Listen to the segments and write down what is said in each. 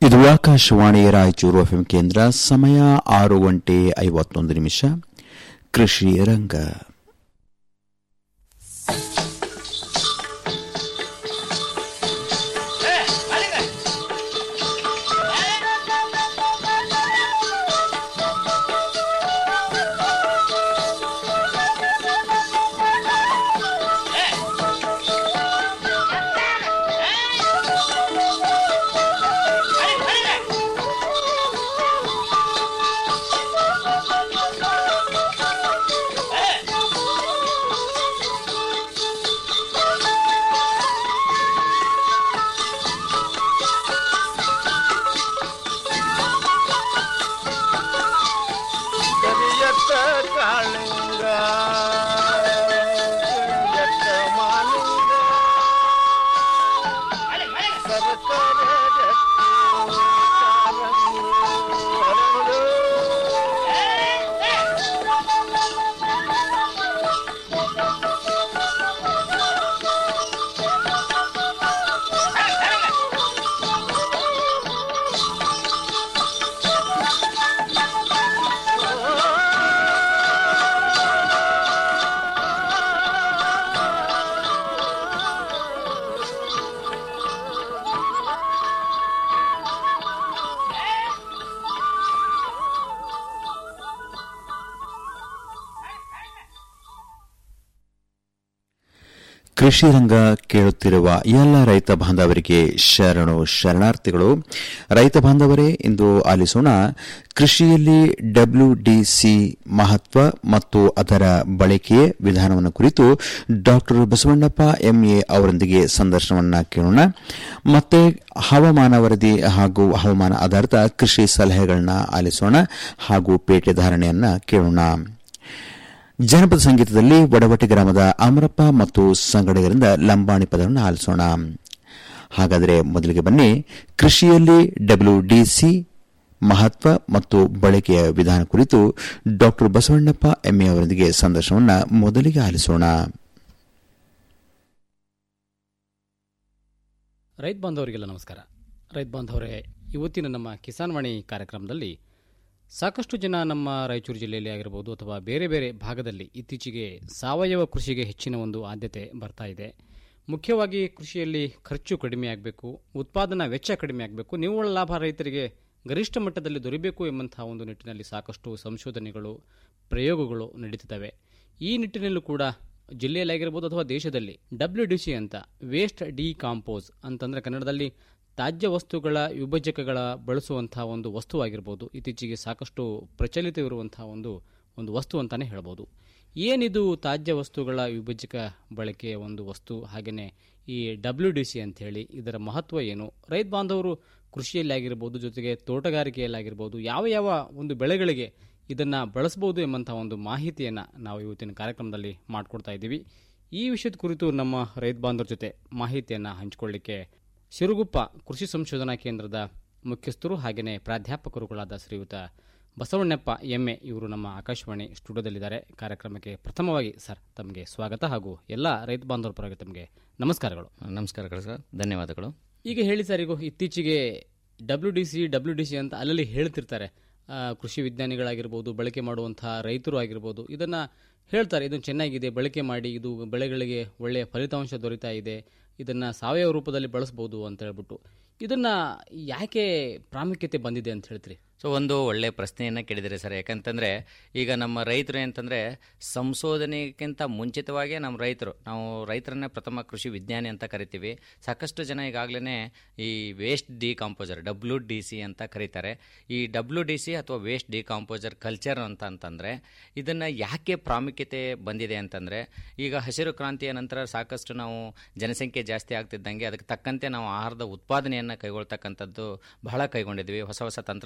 ಇದು ಆಕಾಶವಾಣಿ ರಾಯಚೂರು ಎಫ್ಎಂ ಕೇಂದ್ರ ಸಮಯ ಆರು ಗಂಟೆ ಐವತ್ತೊಂದು ನಿಮಿಷ ಕೃಷಿ ರಂಗ ಕರಿಯತ್ತ ಕಾಳಿಂಗ ಕರಿಯತ್ತ ಮಾಲಿಂಗ ಸರ್ಕಾರ ಕೃಷಿ ರಂಗ ಕೇಳುತ್ತಿರುವ ಎಲ್ಲ ರೈತ ಬಾಂಧವರಿಗೆ ಶರಣು ಶರಣಾರ್ಥಿಗಳು ರೈತ ಬಾಂಧವರೇ ಇಂದು ಆಲಿಸೋಣ ಕೃಷಿಯಲ್ಲಿ ಡಬ್ಲ್ಯೂಡಿಸಿ ಮಹತ್ವ ಮತ್ತು ಅದರ ಬಳಕೆಯ ವಿಧಾನವನ್ನು ಕುರಿತು ಡಾಕ್ಟರ್ ಬಸವಣ್ಣಪ್ಪ ಎಂಎ ಅವರೊಂದಿಗೆ ಸಂದರ್ಶನವನ್ನ ಕೇಳೋಣ ಮತ್ತೆ ಹವಾಮಾನ ವರದಿ ಹಾಗೂ ಹವಾಮಾನ ಆಧಾರಿತ ಕೃಷಿ ಸಲಹೆಗಳನ್ನ ಆಲಿಸೋಣ ಹಾಗೂ ಪೇಟೆ ಧಾರಣೆಯನ್ನ ಕೇಳೋಣ ಜನಪದ ಸಂಗೀತದಲ್ಲಿ ವಡವಟಿ ಗ್ರಾಮದ ಅಮರಪ್ಪ ಮತ್ತು ಸಂಗಡಿಗರಿಂದ ಲಂಬಾಣಿ ಪದವನ್ನು ಆಲಿಸೋಣ ಹಾಗಾದರೆ ಮೊದಲಿಗೆ ಬನ್ನಿ ಕೃಷಿಯಲ್ಲಿ ಡಬ್ಲ್ಯೂಡಿಸಿ ಮಹತ್ವ ಮತ್ತು ಬಳಕೆಯ ವಿಧಾನ ಕುರಿತು ಡಾಕ್ಟರ್ ಬಸವಣ್ಣಪ್ಪ ಎಂಎ ಅವರೊಂದಿಗೆ ಸಂದರ್ಶನವನ್ನು ಮೊದಲಿಗೆ ಆಲಿಸೋಣ ರೈತ ಬಾಂಧವರಿಗೆಲ್ಲ ನಮಸ್ಕಾರ ರೈತ ಬಾಂಧವರೇ ಇವತ್ತಿನ ನಮ್ಮ ಕಿಸಾನ್ ವಾಣಿ ಕಾರ್ಯಕ್ರಮದಲ್ಲಿ ಸಾಕಷ್ಟು ಜನ ನಮ್ಮ ರಾಯಚೂರು ಜಿಲ್ಲೆಯಲ್ಲಿ ಆಗಿರ್ಬೋದು ಅಥವಾ ಬೇರೆ ಬೇರೆ ಭಾಗದಲ್ಲಿ ಇತ್ತೀಚೆಗೆ ಸಾವಯವ ಕೃಷಿಗೆ ಹೆಚ್ಚಿನ ಒಂದು ಆದ್ಯತೆ ಬರ್ತಾ ಇದೆ ಮುಖ್ಯವಾಗಿ ಕೃಷಿಯಲ್ಲಿ ಖರ್ಚು ಕಡಿಮೆ ಆಗಬೇಕು ಉತ್ಪಾದನಾ ವೆಚ್ಚ ಕಡಿಮೆ ಆಗಬೇಕು ನಿವ್ವಳ ಲಾಭ ರೈತರಿಗೆ ಗರಿಷ್ಠ ಮಟ್ಟದಲ್ಲಿ ದೊರೆಯಬೇಕು ಎಂಬಂತಹ ಒಂದು ನಿಟ್ಟಿನಲ್ಲಿ ಸಾಕಷ್ಟು ಸಂಶೋಧನೆಗಳು ಪ್ರಯೋಗಗಳು ನಡೀತಿದ್ದಾವೆ ಈ ನಿಟ್ಟಿನಲ್ಲೂ ಕೂಡ ಜಿಲ್ಲೆಯಲ್ಲಿ ಆಗಿರ್ಬೋದು ಅಥವಾ ದೇಶದಲ್ಲಿ ಡಬ್ಲ್ಯೂ ಡಿ ಸಿ ಅಂತ ವೇಸ್ಟ್ ಡಿ ಕಾಂಪೋಸ್ ಅಂತಂದರೆ ಕನ್ನಡದಲ್ಲಿ ತ್ಯಾಜ್ಯ ವಸ್ತುಗಳ ವಿಭಜಕಗಳ ಬಳಸುವಂತಹ ಒಂದು ವಸ್ತುವಾಗಿರ್ಬೋದು ಇತ್ತೀಚೆಗೆ ಸಾಕಷ್ಟು ಪ್ರಚಲಿತವಿರುವಂತಹ ಒಂದು ಒಂದು ವಸ್ತು ಅಂತಲೇ ಹೇಳ್ಬೋದು ಏನಿದು ತ್ಯಾಜ್ಯ ವಸ್ತುಗಳ ವಿಭಜಕ ಬಳಕೆಯ ಒಂದು ವಸ್ತು ಹಾಗೆಯೇ ಈ ಡಬ್ಲ್ಯೂ ಡಿ ಸಿ ಅಂಥೇಳಿ ಇದರ ಮಹತ್ವ ಏನು ರೈತ ಬಾಂಧವರು ಕೃಷಿಯಲ್ಲಿ ಆಗಿರ್ಬೋದು ಜೊತೆಗೆ ತೋಟಗಾರಿಕೆಯಲ್ಲಿ ಆಗಿರ್ಬೋದು ಯಾವ ಯಾವ ಒಂದು ಬೆಳೆಗಳಿಗೆ ಇದನ್ನು ಬಳಸ್ಬೋದು ಎಂಬಂಥ ಒಂದು ಮಾಹಿತಿಯನ್ನು ನಾವು ಇವತ್ತಿನ ಕಾರ್ಯಕ್ರಮದಲ್ಲಿ ಮಾಡಿಕೊಡ್ತಾ ಇದ್ದೀವಿ ಈ ವಿಷಯದ ಕುರಿತು ನಮ್ಮ ರೈತ ಬಾಂಧವರ ಜೊತೆ ಮಾಹಿತಿಯನ್ನು ಹಂಚಿಕೊಳ್ಳಿಕ್ಕೆ ಸಿರುಗುಪ್ಪ ಕೃಷಿ ಸಂಶೋಧನಾ ಕೇಂದ್ರದ ಮುಖ್ಯಸ್ಥರು ಹಾಗೆಯೇ ಪ್ರಾಧ್ಯಾಪಕರುಗಳಾದ ಶ್ರೀಯುತ ಬಸವಣ್ಣಪ್ಪ ಎಮ್ಮೆ ಇವರು ನಮ್ಮ ಆಕಾಶವಾಣಿ ಸ್ಟುಡಿಯೋದಲ್ಲಿದ್ದಾರೆ ಕಾರ್ಯಕ್ರಮಕ್ಕೆ ಪ್ರಥಮವಾಗಿ ಸರ್ ತಮಗೆ ಸ್ವಾಗತ ಹಾಗೂ ಎಲ್ಲ ರೈತ ಬಾಂಧವರ ಪರವಾಗಿ ತಮಗೆ ನಮಸ್ಕಾರಗಳು ನಮಸ್ಕಾರಗಳು ಸರ್ ಧನ್ಯವಾದಗಳು ಈಗ ಹೇಳಿ ಸರ್ ಈಗ ಇತ್ತೀಚೆಗೆ W D C W D C ಅಂತ ಅಲ್ಲಲ್ಲಿ ಹೇಳ್ತಿರ್ತಾರೆ ಆ, ಕೃಷಿ ವಿಜ್ಞಾನಿಗಳಾಗಿರ್ಬೋದು ಬಳಕೆ ಮಾಡುವಂತಹ ರೈತರು ಆಗಿರ್ಬೋದು ಇದನ್ನು ಹೇಳ್ತಾರೆ ಇದು ಚೆನ್ನಾಗಿದೆ ಬಳಕೆ ಮಾಡಿ ಇದು ಬೆಳೆಗಳಿಗೆ ಒಳ್ಳೆಯ ಫಲಿತಾಂಶ ದೊರೀತಾ ಇದೆ ಇದನ್ನು ಸಾವಯವ ರೂಪದಲ್ಲಿ ಬಳಸ್ಬೋದು ಅಂತ ಹೇಳ್ಬಿಟ್ಟು ಇದನ್ನು ಯಾಕೆ ಪ್ರಾಮುಖ್ಯತೆ ಬಂದಿದೆ ಅಂತ ಹೇಳ್ತೀರಿ ಸೊ ಒಂದು ಒಳ್ಳೆ ಪ್ರಶ್ನೆಯನ್ನು ಕೇಳಿದರೆ ಸರ್ ಯಾಕಂತಂದರೆ ಈಗ ನಮ್ಮ ರೈತರು ಅಂತಂದರೆ ಸಂಶೋಧನೆಗಿಂತ ಮುಂಚಿತವಾಗೇ ನಮ್ಮ ರೈತರು ನಾವು ರೈತರನ್ನೇ ಪ್ರಥಮ ಕೃಷಿ ವಿಜ್ಞಾನಿ ಅಂತ ಕರಿತೀವಿ ಸಾಕಷ್ಟು ಜನ ಈಗಾಗಲೇ ಈ waste decomposer W D C ಅಂತ ಕರೀತಾರೆ ಈ ಡಬ್ಲ್ಯೂ ಡಿ ಸಿ ಅಥವಾ ವೇಸ್ಟ್ ಡಿಕಾಂಪೋಸರ್ ಕಲ್ಚರ್ ಅಂತ ಅಂತಂದರೆ ಇದನ್ನು ಯಾಕೆ ಪ್ರಾಮುಖ್ಯತೆ ಬಂದಿದೆ ಅಂತಂದರೆ ಈಗ ಹಸಿರು ಕ್ರಾಂತಿಯ ನಂತರ ಸಾಕಷ್ಟು ನಾವು ಜನಸಂಖ್ಯೆ ಜಾಸ್ತಿ ಆಗ್ತಿದ್ದಂಗೆ ಅದಕ್ಕೆ ತಕ್ಕಂತೆ ನಾವು ಆಹಾರದ ಉತ್ಪಾದನೆಯನ್ನು ಕೈಗೊಳ್ತಕ್ಕಂಥದ್ದು ಬಹಳ ಕೈಗೊಂಡಿದ್ವಿ ಹೊಸ ಹೊಸ ತಂತ್ರಜ್ಞಾನಗಳನ್ನು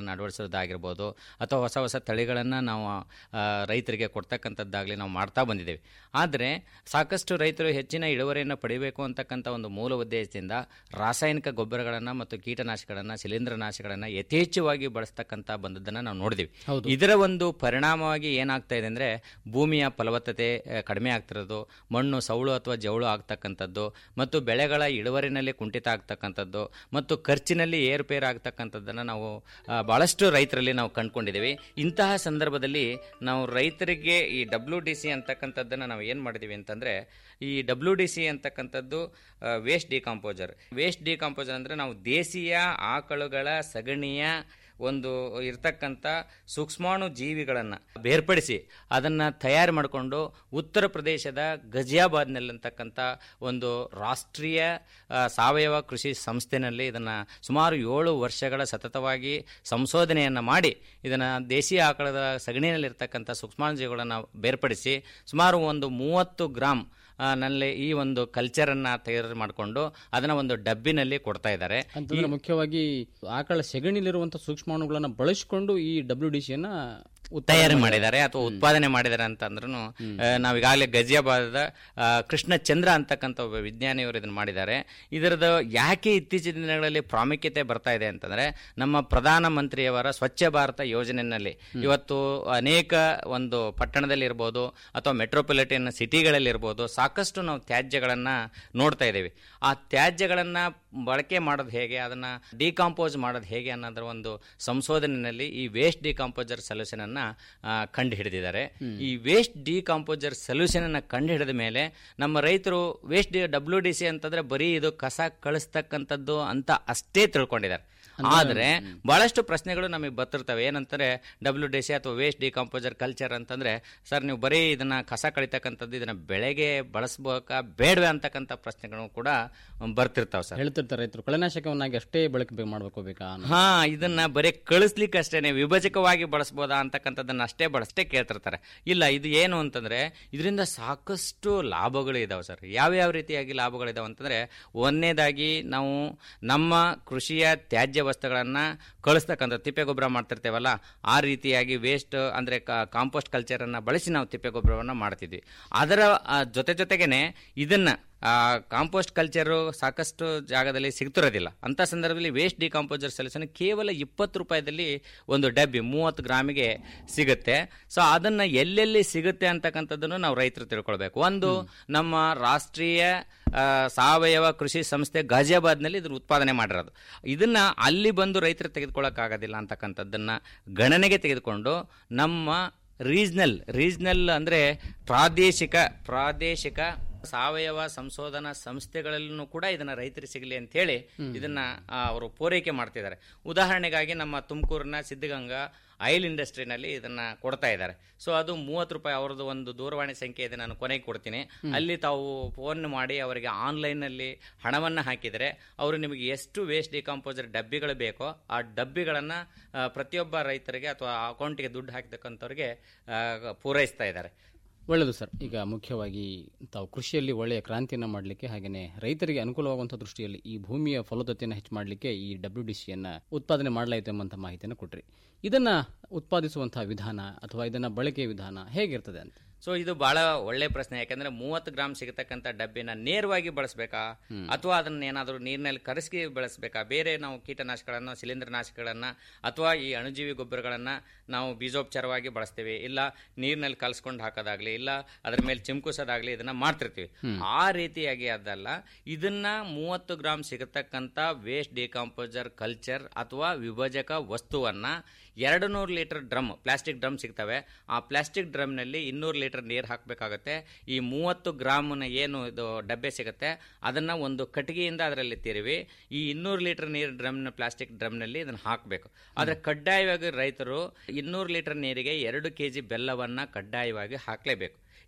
ತಳಿಗಳನ್ನು ಅಳವಡಿಸೋದಾಗಿರ್ಬೋದು ಅಥವಾ ಹೊಸ ಹೊಸ ತಳಿಗಳನ್ನು ನಾವು ಆ, ರೈತರಿಗೆ ಕೊಡ್ತಕ್ಕಂಥದ್ದಾಗಲಿ ನಾವು ಮಾಡ್ತಾ ಬಂದಿದ್ದೇವೆ ಆದರೆ ಸಾಕಷ್ಟು ರೈತರು ಹೆಚ್ಚಿನ ಇಳುವರಿಯನ್ನು ಪಡಿಬೇಕು ಅಂತಕ್ಕಂಥ ಒಂದು ಮೂಲ ಉದ್ದೇಶದಿಂದ ರಾಸಾಯನಿಕ ಗೊಬ್ಬರಗಳನ್ನು ಮತ್ತು ಕೀಟನಾಶಕಗಳನ್ನು ಶಿಲೀಂಧ್ರನಾಶಕಗಳನ್ನು ಯಥೇಚ್ಛವಾಗಿ ಬಳಸ್ತಕ್ಕಂಥ ಬಂದದ್ದನ್ನು ನಾವು ನೋಡಿದ್ದೀವಿ ಹೌದು. ಇದರ ಒಂದು ಪರಿಣಾಮವಾಗಿ ಏನಾಗ್ತಾ ಇದೆ ಅಂದರೆ ಭೂಮಿಯ ಫಲವತ್ತತೆ ಆ, ಕಡಿಮೆ ಆಗ್ತಿರೋದು ಮಣ್ಣು ಸೌಳು ಅಥವಾ ಜವಳು ಆಗ್ತಕ್ಕಂಥದ್ದು ಮತ್ತು ಬೆಳೆಗಳ ಇಳುವರಿನಲ್ಲಿ ಕುಂಠಿತ ಆಗ್ತಕ್ಕಂಥದ್ದು ಮತ್ತು ಖರ್ಚಿನಲ್ಲಿ ಏರುಪೇರು ಆಗ್ತಕ್ಕಂಥದ್ದನ್ನು ನಾವು ಆ, ಬಹಳಷ್ಟು ರೈತರಲ್ಲಿ ನಾವು ಕಂಡುಕೊಂಡಿದ್ದೀವಿ ಇಂತಹ ಸಂದರ್ಭದಲ್ಲಿ ನಾವು ರೈತರಿಗೆ ಈ ಡಬ್ಲ್ಯೂ ಡಿ ಸಿ ಅಂತಕ್ಕಂಥದ್ದನ್ನು ನಾವು ಏನು ಮಾಡಿದ್ದೀವಿ ಅಂತಂದರೆ ಈ ಡಬ್ಲ್ಯೂ ಡಿ ಸಿ ಅಂತಕ್ಕಂಥದ್ದು ವೇಸ್ಟ್ ಡಿಕಾಂಪೋಸರ್ ವೇಸ್ಟ್ ಡಿಕಾಂಪೋಸರ್ ಅಂದರೆ ನಾವು ದೇಶೀಯ ಆಕಳುಗಳ ಸಗಣಿಯ ಒಂದು ಇರ್ತಕ್ಕಂಥ ಸೂಕ್ಷ್ಮಾಣು ಜೀವಿಗಳನ್ನು ಬೇರ್ಪಡಿಸಿ ಅದನ್ನು ತಯಾರು ಮಾಡಿಕೊಂಡು ಉತ್ತರ ಪ್ರದೇಶದ ಗಜಿಯಾಬಾದ್ನಲ್ಲಿರ್ತಕ್ಕಂಥ ಒಂದು ರಾಷ್ಟ್ರೀಯ ಆ, ಸಾವಯವ ಕೃಷಿ ಸಂಸ್ಥೆನಲ್ಲಿ ಇದನ್ನು ಸುಮಾರು ಏಳು ವರ್ಷಗಳ ಸತತವಾಗಿ ಸಂಶೋಧನೆಯನ್ನು ಮಾಡಿ ಇದನ್ನು ದೇಶೀಯ ಆಕಳದ ಸಗಣಿಯಲ್ಲಿರ್ತಕ್ಕಂಥ ಸೂಕ್ಷ್ಮಾಣು ಜೀವಿಗಳನ್ನು ಬೇರ್ಪಡಿಸಿ ಸುಮಾರು ಒಂದು ಮೂವತ್ತು ಗ್ರಾಮ್ ಆ, ನಲ್ಲಿ ಈ ಒಂದು ಕಲ್ಚರನ್ನು ತಯಾರು ಮಾಡಿಕೊಂಡು ಅದನ್ನು ಒಂದು ಡಬ್ಬಿನಲ್ಲಿ ಕೊಡ್ತಾ ಇದ್ದಾರೆ ಅಂತಂದ್ರೆ ಮುಖ್ಯವಾಗಿ ಆಕಳ ಸೆಗಣಿಲಿರುವಂತಹ ಸೂಕ್ಷ್ಮಾಣುಗಳನ್ನ ಬಳಸಿಕೊಂಡು ಈ ಡಬ್ಲ್ಯೂ ಡಿ ಸಿಯನ್ನ ತಯಾರಿ ಮಾಡಿದ್ದಾರೆ ಅಥವಾ ಉತ್ಪಾದನೆ ಮಾಡಿದ್ದಾರೆ ಅಂತ ಅಂದ್ರೂ ನಾವು ಈಗಾಗಲೇ ಗಜಿಯಾಬಾದದ ಆ, ಕೃಷ್ಣ ಚಂದ್ರ ಅಂತಕ್ಕಂಥ ಒಬ್ಬ ವಿಜ್ಞಾನಿಯವರು ಇದನ್ನು ಮಾಡಿದ್ದಾರೆ ಇದರದ ಯಾಕೆ ಇತ್ತೀಚಿನ ದಿನಗಳಲ್ಲಿ ಪ್ರಾಮುಖ್ಯತೆ ಬರ್ತಾ ಇದೆ ಅಂತಂದ್ರೆ ನಮ್ಮ ಪ್ರಧಾನ ಮಂತ್ರಿಯವರ ಸ್ವಚ್ಛ ಭಾರತ ಯೋಜನೆಯಲ್ಲಿ ಇವತ್ತು ಅನೇಕ ಒಂದು ಪಟ್ಟಣದಲ್ಲಿ ಇರ್ಬೋದು ಅಥವಾ ಮೆಟ್ರೋಪಾಲಿಟನ್ ಸಿಟಿಗಳಲ್ಲಿ ಇರ್ಬೋದು ಸಾಕಷ್ಟು ನಾವು ತ್ಯಾಜ್ಯಗಳನ್ನ ನೋಡ್ತಾ ಇದ್ದೇವೆ ಆ ತ್ಯಾಜ್ಯಗಳನ್ನ ಬಳಕೆ ಮಾಡೋದು ಹೇಗೆ ಅದನ್ನ ಡಿಕಾಂಪೋಸ್ ಮಾಡೋದು ಹೇಗೆ ಅನ್ನೋದ್ರ ಒಂದು ಸಂಶೋಧನೆಯಲ್ಲಿ ಈ ವೇಸ್ಟ್ ಡಿಕಾಂಪೋಸರ್ ಸೊಲ್ಯೂಷನ್ ಅನ್ನ ಆ, ಕಂಡು ಹಿಡಿದಿದ್ದಾರೆ ಈ ವೇಸ್ಟ್ ಡಿಕಾಂಪೋಸರ್ ಸೊಲ್ಯೂಷನ್ ಅನ್ನ ಕಂಡು ಹಿಡಿದ ಮೇಲೆ ನಮ್ಮ ರೈತರು waste D W D C ಅಂತಂದ್ರೆ ಬರೀ ಇದು ಕಸ ಕಳಿಸ್ತಕ್ಕಂಥದ್ದು ಅಂತ ಅಷ್ಟೇ ತಿಳ್ಕೊಂಡಿದ್ದಾರೆ ಆದರೆ ಬಹಳಷ್ಟು ಪ್ರಶ್ನೆಗಳು ನಮಗೆ ಬರ್ತಿರ್ತವೆ ಏನಂತಾರೆ ಡಬ್ಲ್ಯೂ ಡಿ ಸಿ ಅಥವಾ ವೇಸ್ಟ್ ಡಿಕಾಂಪೋಸರ್ ಕಲ್ಚರ್ ಅಂತಂದ್ರೆ ಸರ್ ನೀವು ಬರೀ ಇದನ್ನ ಕಸ ಕಳಿತಕ್ಕಂಥದ್ದು ಇದನ್ನ ಬೆಳೆಗೆ ಬಳಸ್ಬೇಕಾ ಬೇಡವೆ ಅಂತಕ್ಕಂಥ ಪ್ರಶ್ನೆಗಳು ಕೂಡ ಬರ್ತಿರ್ತಾವೆ ಸರ್ ಹೇಳ್ತಿರ್ತಾರೆ ರೈತರು ಕಳೆನಾಶಕವನ್ನಾಗಿ ಅಷ್ಟೇ ಬಳಕೆ ಬೇ- ಮಾಡ್ಬೇಕು ಬೇಕಾ ಅನ್ನೋ. ಹಾ ಇದನ್ನ ಬರೀ ಕಳಿಸ್ಲಿಕ್ಕೆ ಅಷ್ಟೇನೆ ವಿಭಜಕವಾಗಿ ಬಳಸ್ಬೋದಾ ಅಂತಕ್ಕಂಥದ್ದನ್ನ ಅಷ್ಟೇ ಬಳಸಷ್ಟೇ ಕೇಳ್ತಿರ್ತಾರೆ ಇಲ್ಲ ಇದು ಏನು ಅಂತಂದ್ರೆ ಇದರಿಂದ ಸಾಕಷ್ಟು ಲಾಭಗಳು ಇದಾವೆ ಸರ್ ಯಾವ್ಯಾವ ರೀತಿಯಾಗಿ ಲಾಭಗಳಿದಾವೆ ಅಂತಂದ್ರೆ ಒಂದನೇದಾಗಿ ನಾವು ನಮ್ಮ ಕೃಷಿಯ ತ್ಯಾಜ್ಯ ವಸ್ತುಗಳನ್ನ ಕಳಿಸ್ತಕ್ಕಂಥ ತಿಪ್ಪೆ ಗೊಬ್ಬರ ಮಾಡ್ತಿರ್ತೇವಲ್ಲ ಆ ರೀತಿಯಾಗಿ ವೇಸ್ಟ್ ಅಂದ್ರೆ ಕಾಂಪೋಸ್ಟ್ ಕಲ್ಚರ್ ಅನ್ನ ಬಳಸಿ ನಾವು ತಿಪ್ಪೆ ಗೊಬ್ಬರವನ್ನ ಮಾಡ್ತಿದ್ವಿ ಅದರ ಆ, ಜೊತೆ ಜೊತೆಗೇನೆ ಇದನ್ನ ಕಾಂಪೋಸ್ಟ್ ಕಲ್ಚರು ಸಾಕಷ್ಟು ಜಾಗದಲ್ಲಿ ಸಿಗ್ತಿರೋದಿಲ್ಲ ಅಂತ ಸಂದರ್ಭದಲ್ಲಿ ವೇಸ್ಟ್ ಡಿಕಾಂಪೋಸರ್ ಸೊಲ್ಯೂಷನ್ ಕೇವಲ ಇಪ್ಪತ್ತು ರೂಪಾಯಿದಲ್ಲಿ ಒಂದು ಡಬ್ಬಿ ಮೂವತ್ತು ಗ್ರಾಮಿಗೆ ಸಿಗುತ್ತೆ ಸೊ ಅದನ್ನ ಎಲ್ಲೆಲ್ಲಿ ಸಿಗುತ್ತೆ ಅಂತಕ್ಕಂಥದ್ದನ್ನು ನಾವು ರೈತರು ತಿಳ್ಕೊಳ್ಬೇಕು ಒಂದು ನಮ್ಮ ರಾಷ್ಟ್ರೀಯ ಆ, ಸಾವಯವ ಕೃಷಿ ಸಂಸ್ಥೆ ಗಾಜಿಯಾಬಾದ್ನಲ್ಲಿ ಇದ್ರ ಉತ್ಪಾದನೆ ಮಾಡಿರೋದು ಇದನ್ನ ಅಲ್ಲಿ ಬಂದು ರೈತರು ತೆಗೆದುಕೊಳ್ಳೋಕ್ಕಾಗೋದಿಲ್ಲ ಅಂತಕ್ಕಂಥದ್ದನ್ನ ಗಣನೆಗೆ ತೆಗೆದುಕೊಂಡು ನಮ್ಮ ರೀಜ್ನಲ್ ರೀಜ್ನಲ್ ಅಂದ್ರೆ ಪ್ರಾದೇಶಿಕ ಪ್ರಾದೇಶಿಕ ಸಾವಯವ ಸಂಶೋಧನಾ ಸಂಸ್ಥೆಗಳಲ್ಲೂ ಕೂಡ ಇದನ್ನ ರೈತರಿಗೆ ಸಿಗಲಿ ಅಂತ ಹೇಳಿ ಇದನ್ನ ಆ, ಅವರು ಪೂರೈಕೆ ಮಾಡ್ತಿದ್ದಾರೆ ಉದಾಹರಣೆಗಾಗಿ ನಮ್ಮ ತುಮಕೂರಿನ ಸಿದ್ಧಗಂಗಾ ಆಯಿಲ್ ಇಂಡಸ್ಟ್ರಿನಲ್ಲಿ ಇದನ್ನ ಕೊಡ್ತಾ ಇದ್ದಾರೆ ಸೊ ಅದು ಮೂವತ್ತು ರೂಪಾಯಿ ಅವ್ರದ್ದು ಒಂದು ದೂರವಾಣಿ ಸಂಖ್ಯೆ ಇದೆ ನಾನು ಕೊನೆಗೆ ಕೊಡ್ತೀನಿ ಅಲ್ಲಿ ತಾವು ಫೋನ್ ಮಾಡಿ ಅವರಿಗೆ ಆನ್ಲೈನ್ನಲ್ಲಿ ಹಣವನ್ನು ಹಾಕಿದರೆ ಅವರು ನಿಮಗೆ ಎಷ್ಟು ವೇಸ್ಟ್ ಡಿಕಾಂಪೋಸರ್ ಡಬ್ಬಿಗಳು ಬೇಕೋ ಆ ಡಬ್ಬಿಗಳನ್ನು ಪ್ರತಿಯೊಬ್ಬ ರೈತರಿಗೆ ಅಥವಾ ಅಕೌಂಟಿಗೆ ದುಡ್ಡು ಹಾಕಿದಕ್ಕಂಥವ್ರಿಗೆ ಆ, ಪೂರೈಸ್ತಾ ಇದ್ದಾರೆ ಒಳ್ಳೆಯದು ಸರ್ ಈಗ ಮುಖ್ಯವಾಗಿ ತಾವು ಕೃಷಿಯಲ್ಲಿ ಒಳ್ಳೆಯ ಕ್ರಾಂತಿಯನ್ನು ಮಾಡಲಿಕ್ಕೆ ಹಾಗೆಯೇ ರೈತರಿಗೆ ಅನುಕೂಲವಾಗುವಂಥ ದೃಷ್ಟಿಯಲ್ಲಿ ಈ ಭೂಮಿಯ ಫಲವತ್ತತೆಯನ್ನು ಹೆಚ್ಚು ಮಾಡಲಿಕ್ಕೆ ಈ ಡಬ್ಲ್ಯೂ ಡಿ ಸಿಯನ್ನು ಉತ್ಪಾದನೆ ಮಾಡಲಾಯಿತು ಎಂಬಂಥ ಮಾಹಿತಿಯನ್ನು ಕೊಟ್ರಿ ಇದನ್ನ ಉತ್ಪಾದಿಸುವಂತಹ ವಿಧಾನ ಅಥವಾ ಇದನ್ನ ಬಳಕೆಯ ವಿಧಾನ ಹೇಗಿರ್ತದೆ ಅಂತ ಸೊ ಇದು ಬಹಳ ಒಳ್ಳೆ ಪ್ರಶ್ನೆ ಯಾಕಂದ್ರೆ ಮೂವತ್ತು ಗ್ರಾಮ್ ಸಿಗತಕ್ಕಂಥ ಡಬ್ಬಿನ ನೇರವಾಗಿ ಬಳಸಬೇಕಾ ಅಥವಾ ಅದನ್ನ ಏನಾದರೂ ನೀರಿನಲ್ಲಿ ಕರಗಿಸಿ ಬಳಸಬೇಕಾ ಬೇರೆ ನಾವು ಕೀಟನಾಶಕಗಳನ್ನು ಶಿಲೀಂಧ್ರನಾಶಕಗಳನ್ನ ಅಥವಾ ಈ ಅಣುಜೀವಿ ಗೊಬ್ಬರಗಳನ್ನ ನಾವು ಬೀಜೋಪಚಾರವಾಗಿ ಬಳಸ್ತೇವೆ ಇಲ್ಲ ನೀರಿನಲ್ಲಿ ಕಲ್ಸ್ಕೊಂಡು ಹಾಕೋದಾಗ್ಲಿ ಇಲ್ಲ ಅದ್ರ ಮೇಲೆ ಚಿಮ್ಕುಸೋದಾಗ್ಲಿ ಇದನ್ನ ಮಾಡ್ತಿರ್ತೀವಿ ಆ ರೀತಿಯಾಗಿ ಅದಲ್ಲ ಇದನ್ನ ಮೂವತ್ತು ಗ್ರಾಮ್ ಸಿಗತಕ್ಕಂಥ ವೇಸ್ಟ್ ಡಿಕಾಂಪೋಸರ್ ಕಲ್ಚರ್ ಅಥವಾ ವಿಭಜಕ ವಸ್ತುವನ್ನ ಎರಡು ನೂರು ಲೀಟರ್ ಡ್ರಮ್ ಪ್ಲಾಸ್ಟಿಕ್ ಡ್ರಮ್ ಸಿಗ್ತವೆ ಆ ಪ್ಲಾಸ್ಟಿಕ್ ಡ್ರಮ್ನಲ್ಲಿ ಇನ್ನೂರು ಲೀಟರ್ ನೀರು ಹಾಕಬೇಕಾಗುತ್ತೆ ಈ ಮೂವತ್ತು ಗ್ರಾಮ್ನ ಏನು ಇದು ಡಬ್ಬೆ ಸಿಗುತ್ತೆ ಅದನ್ನು ಒಂದು ಕಟ್ಟಿಗೆಯಿಂದ ಅದರಲ್ಲಿ ತಿರುವಿ ಈ ಇನ್ನೂರು ಲೀಟರ್ ನೀರು ಡ್ರಮ್ನ ಪ್ಲಾಸ್ಟಿಕ್ ಡ್ರಮ್ನಲ್ಲಿ ಇದನ್ನು ಹಾಕಬೇಕು ಆದರೆ ಕಡ್ಡಾಯವಾಗಿ ರೈತರು ಇನ್ನೂರು ಲೀಟರ್ ನೀರಿಗೆ ಎರಡು ಕೆ ಜಿ ಬೆಲ್ಲವನ್ನು ಕಡ್ಡಾಯವಾಗಿ ಹಾಕಲೇಬೇಕು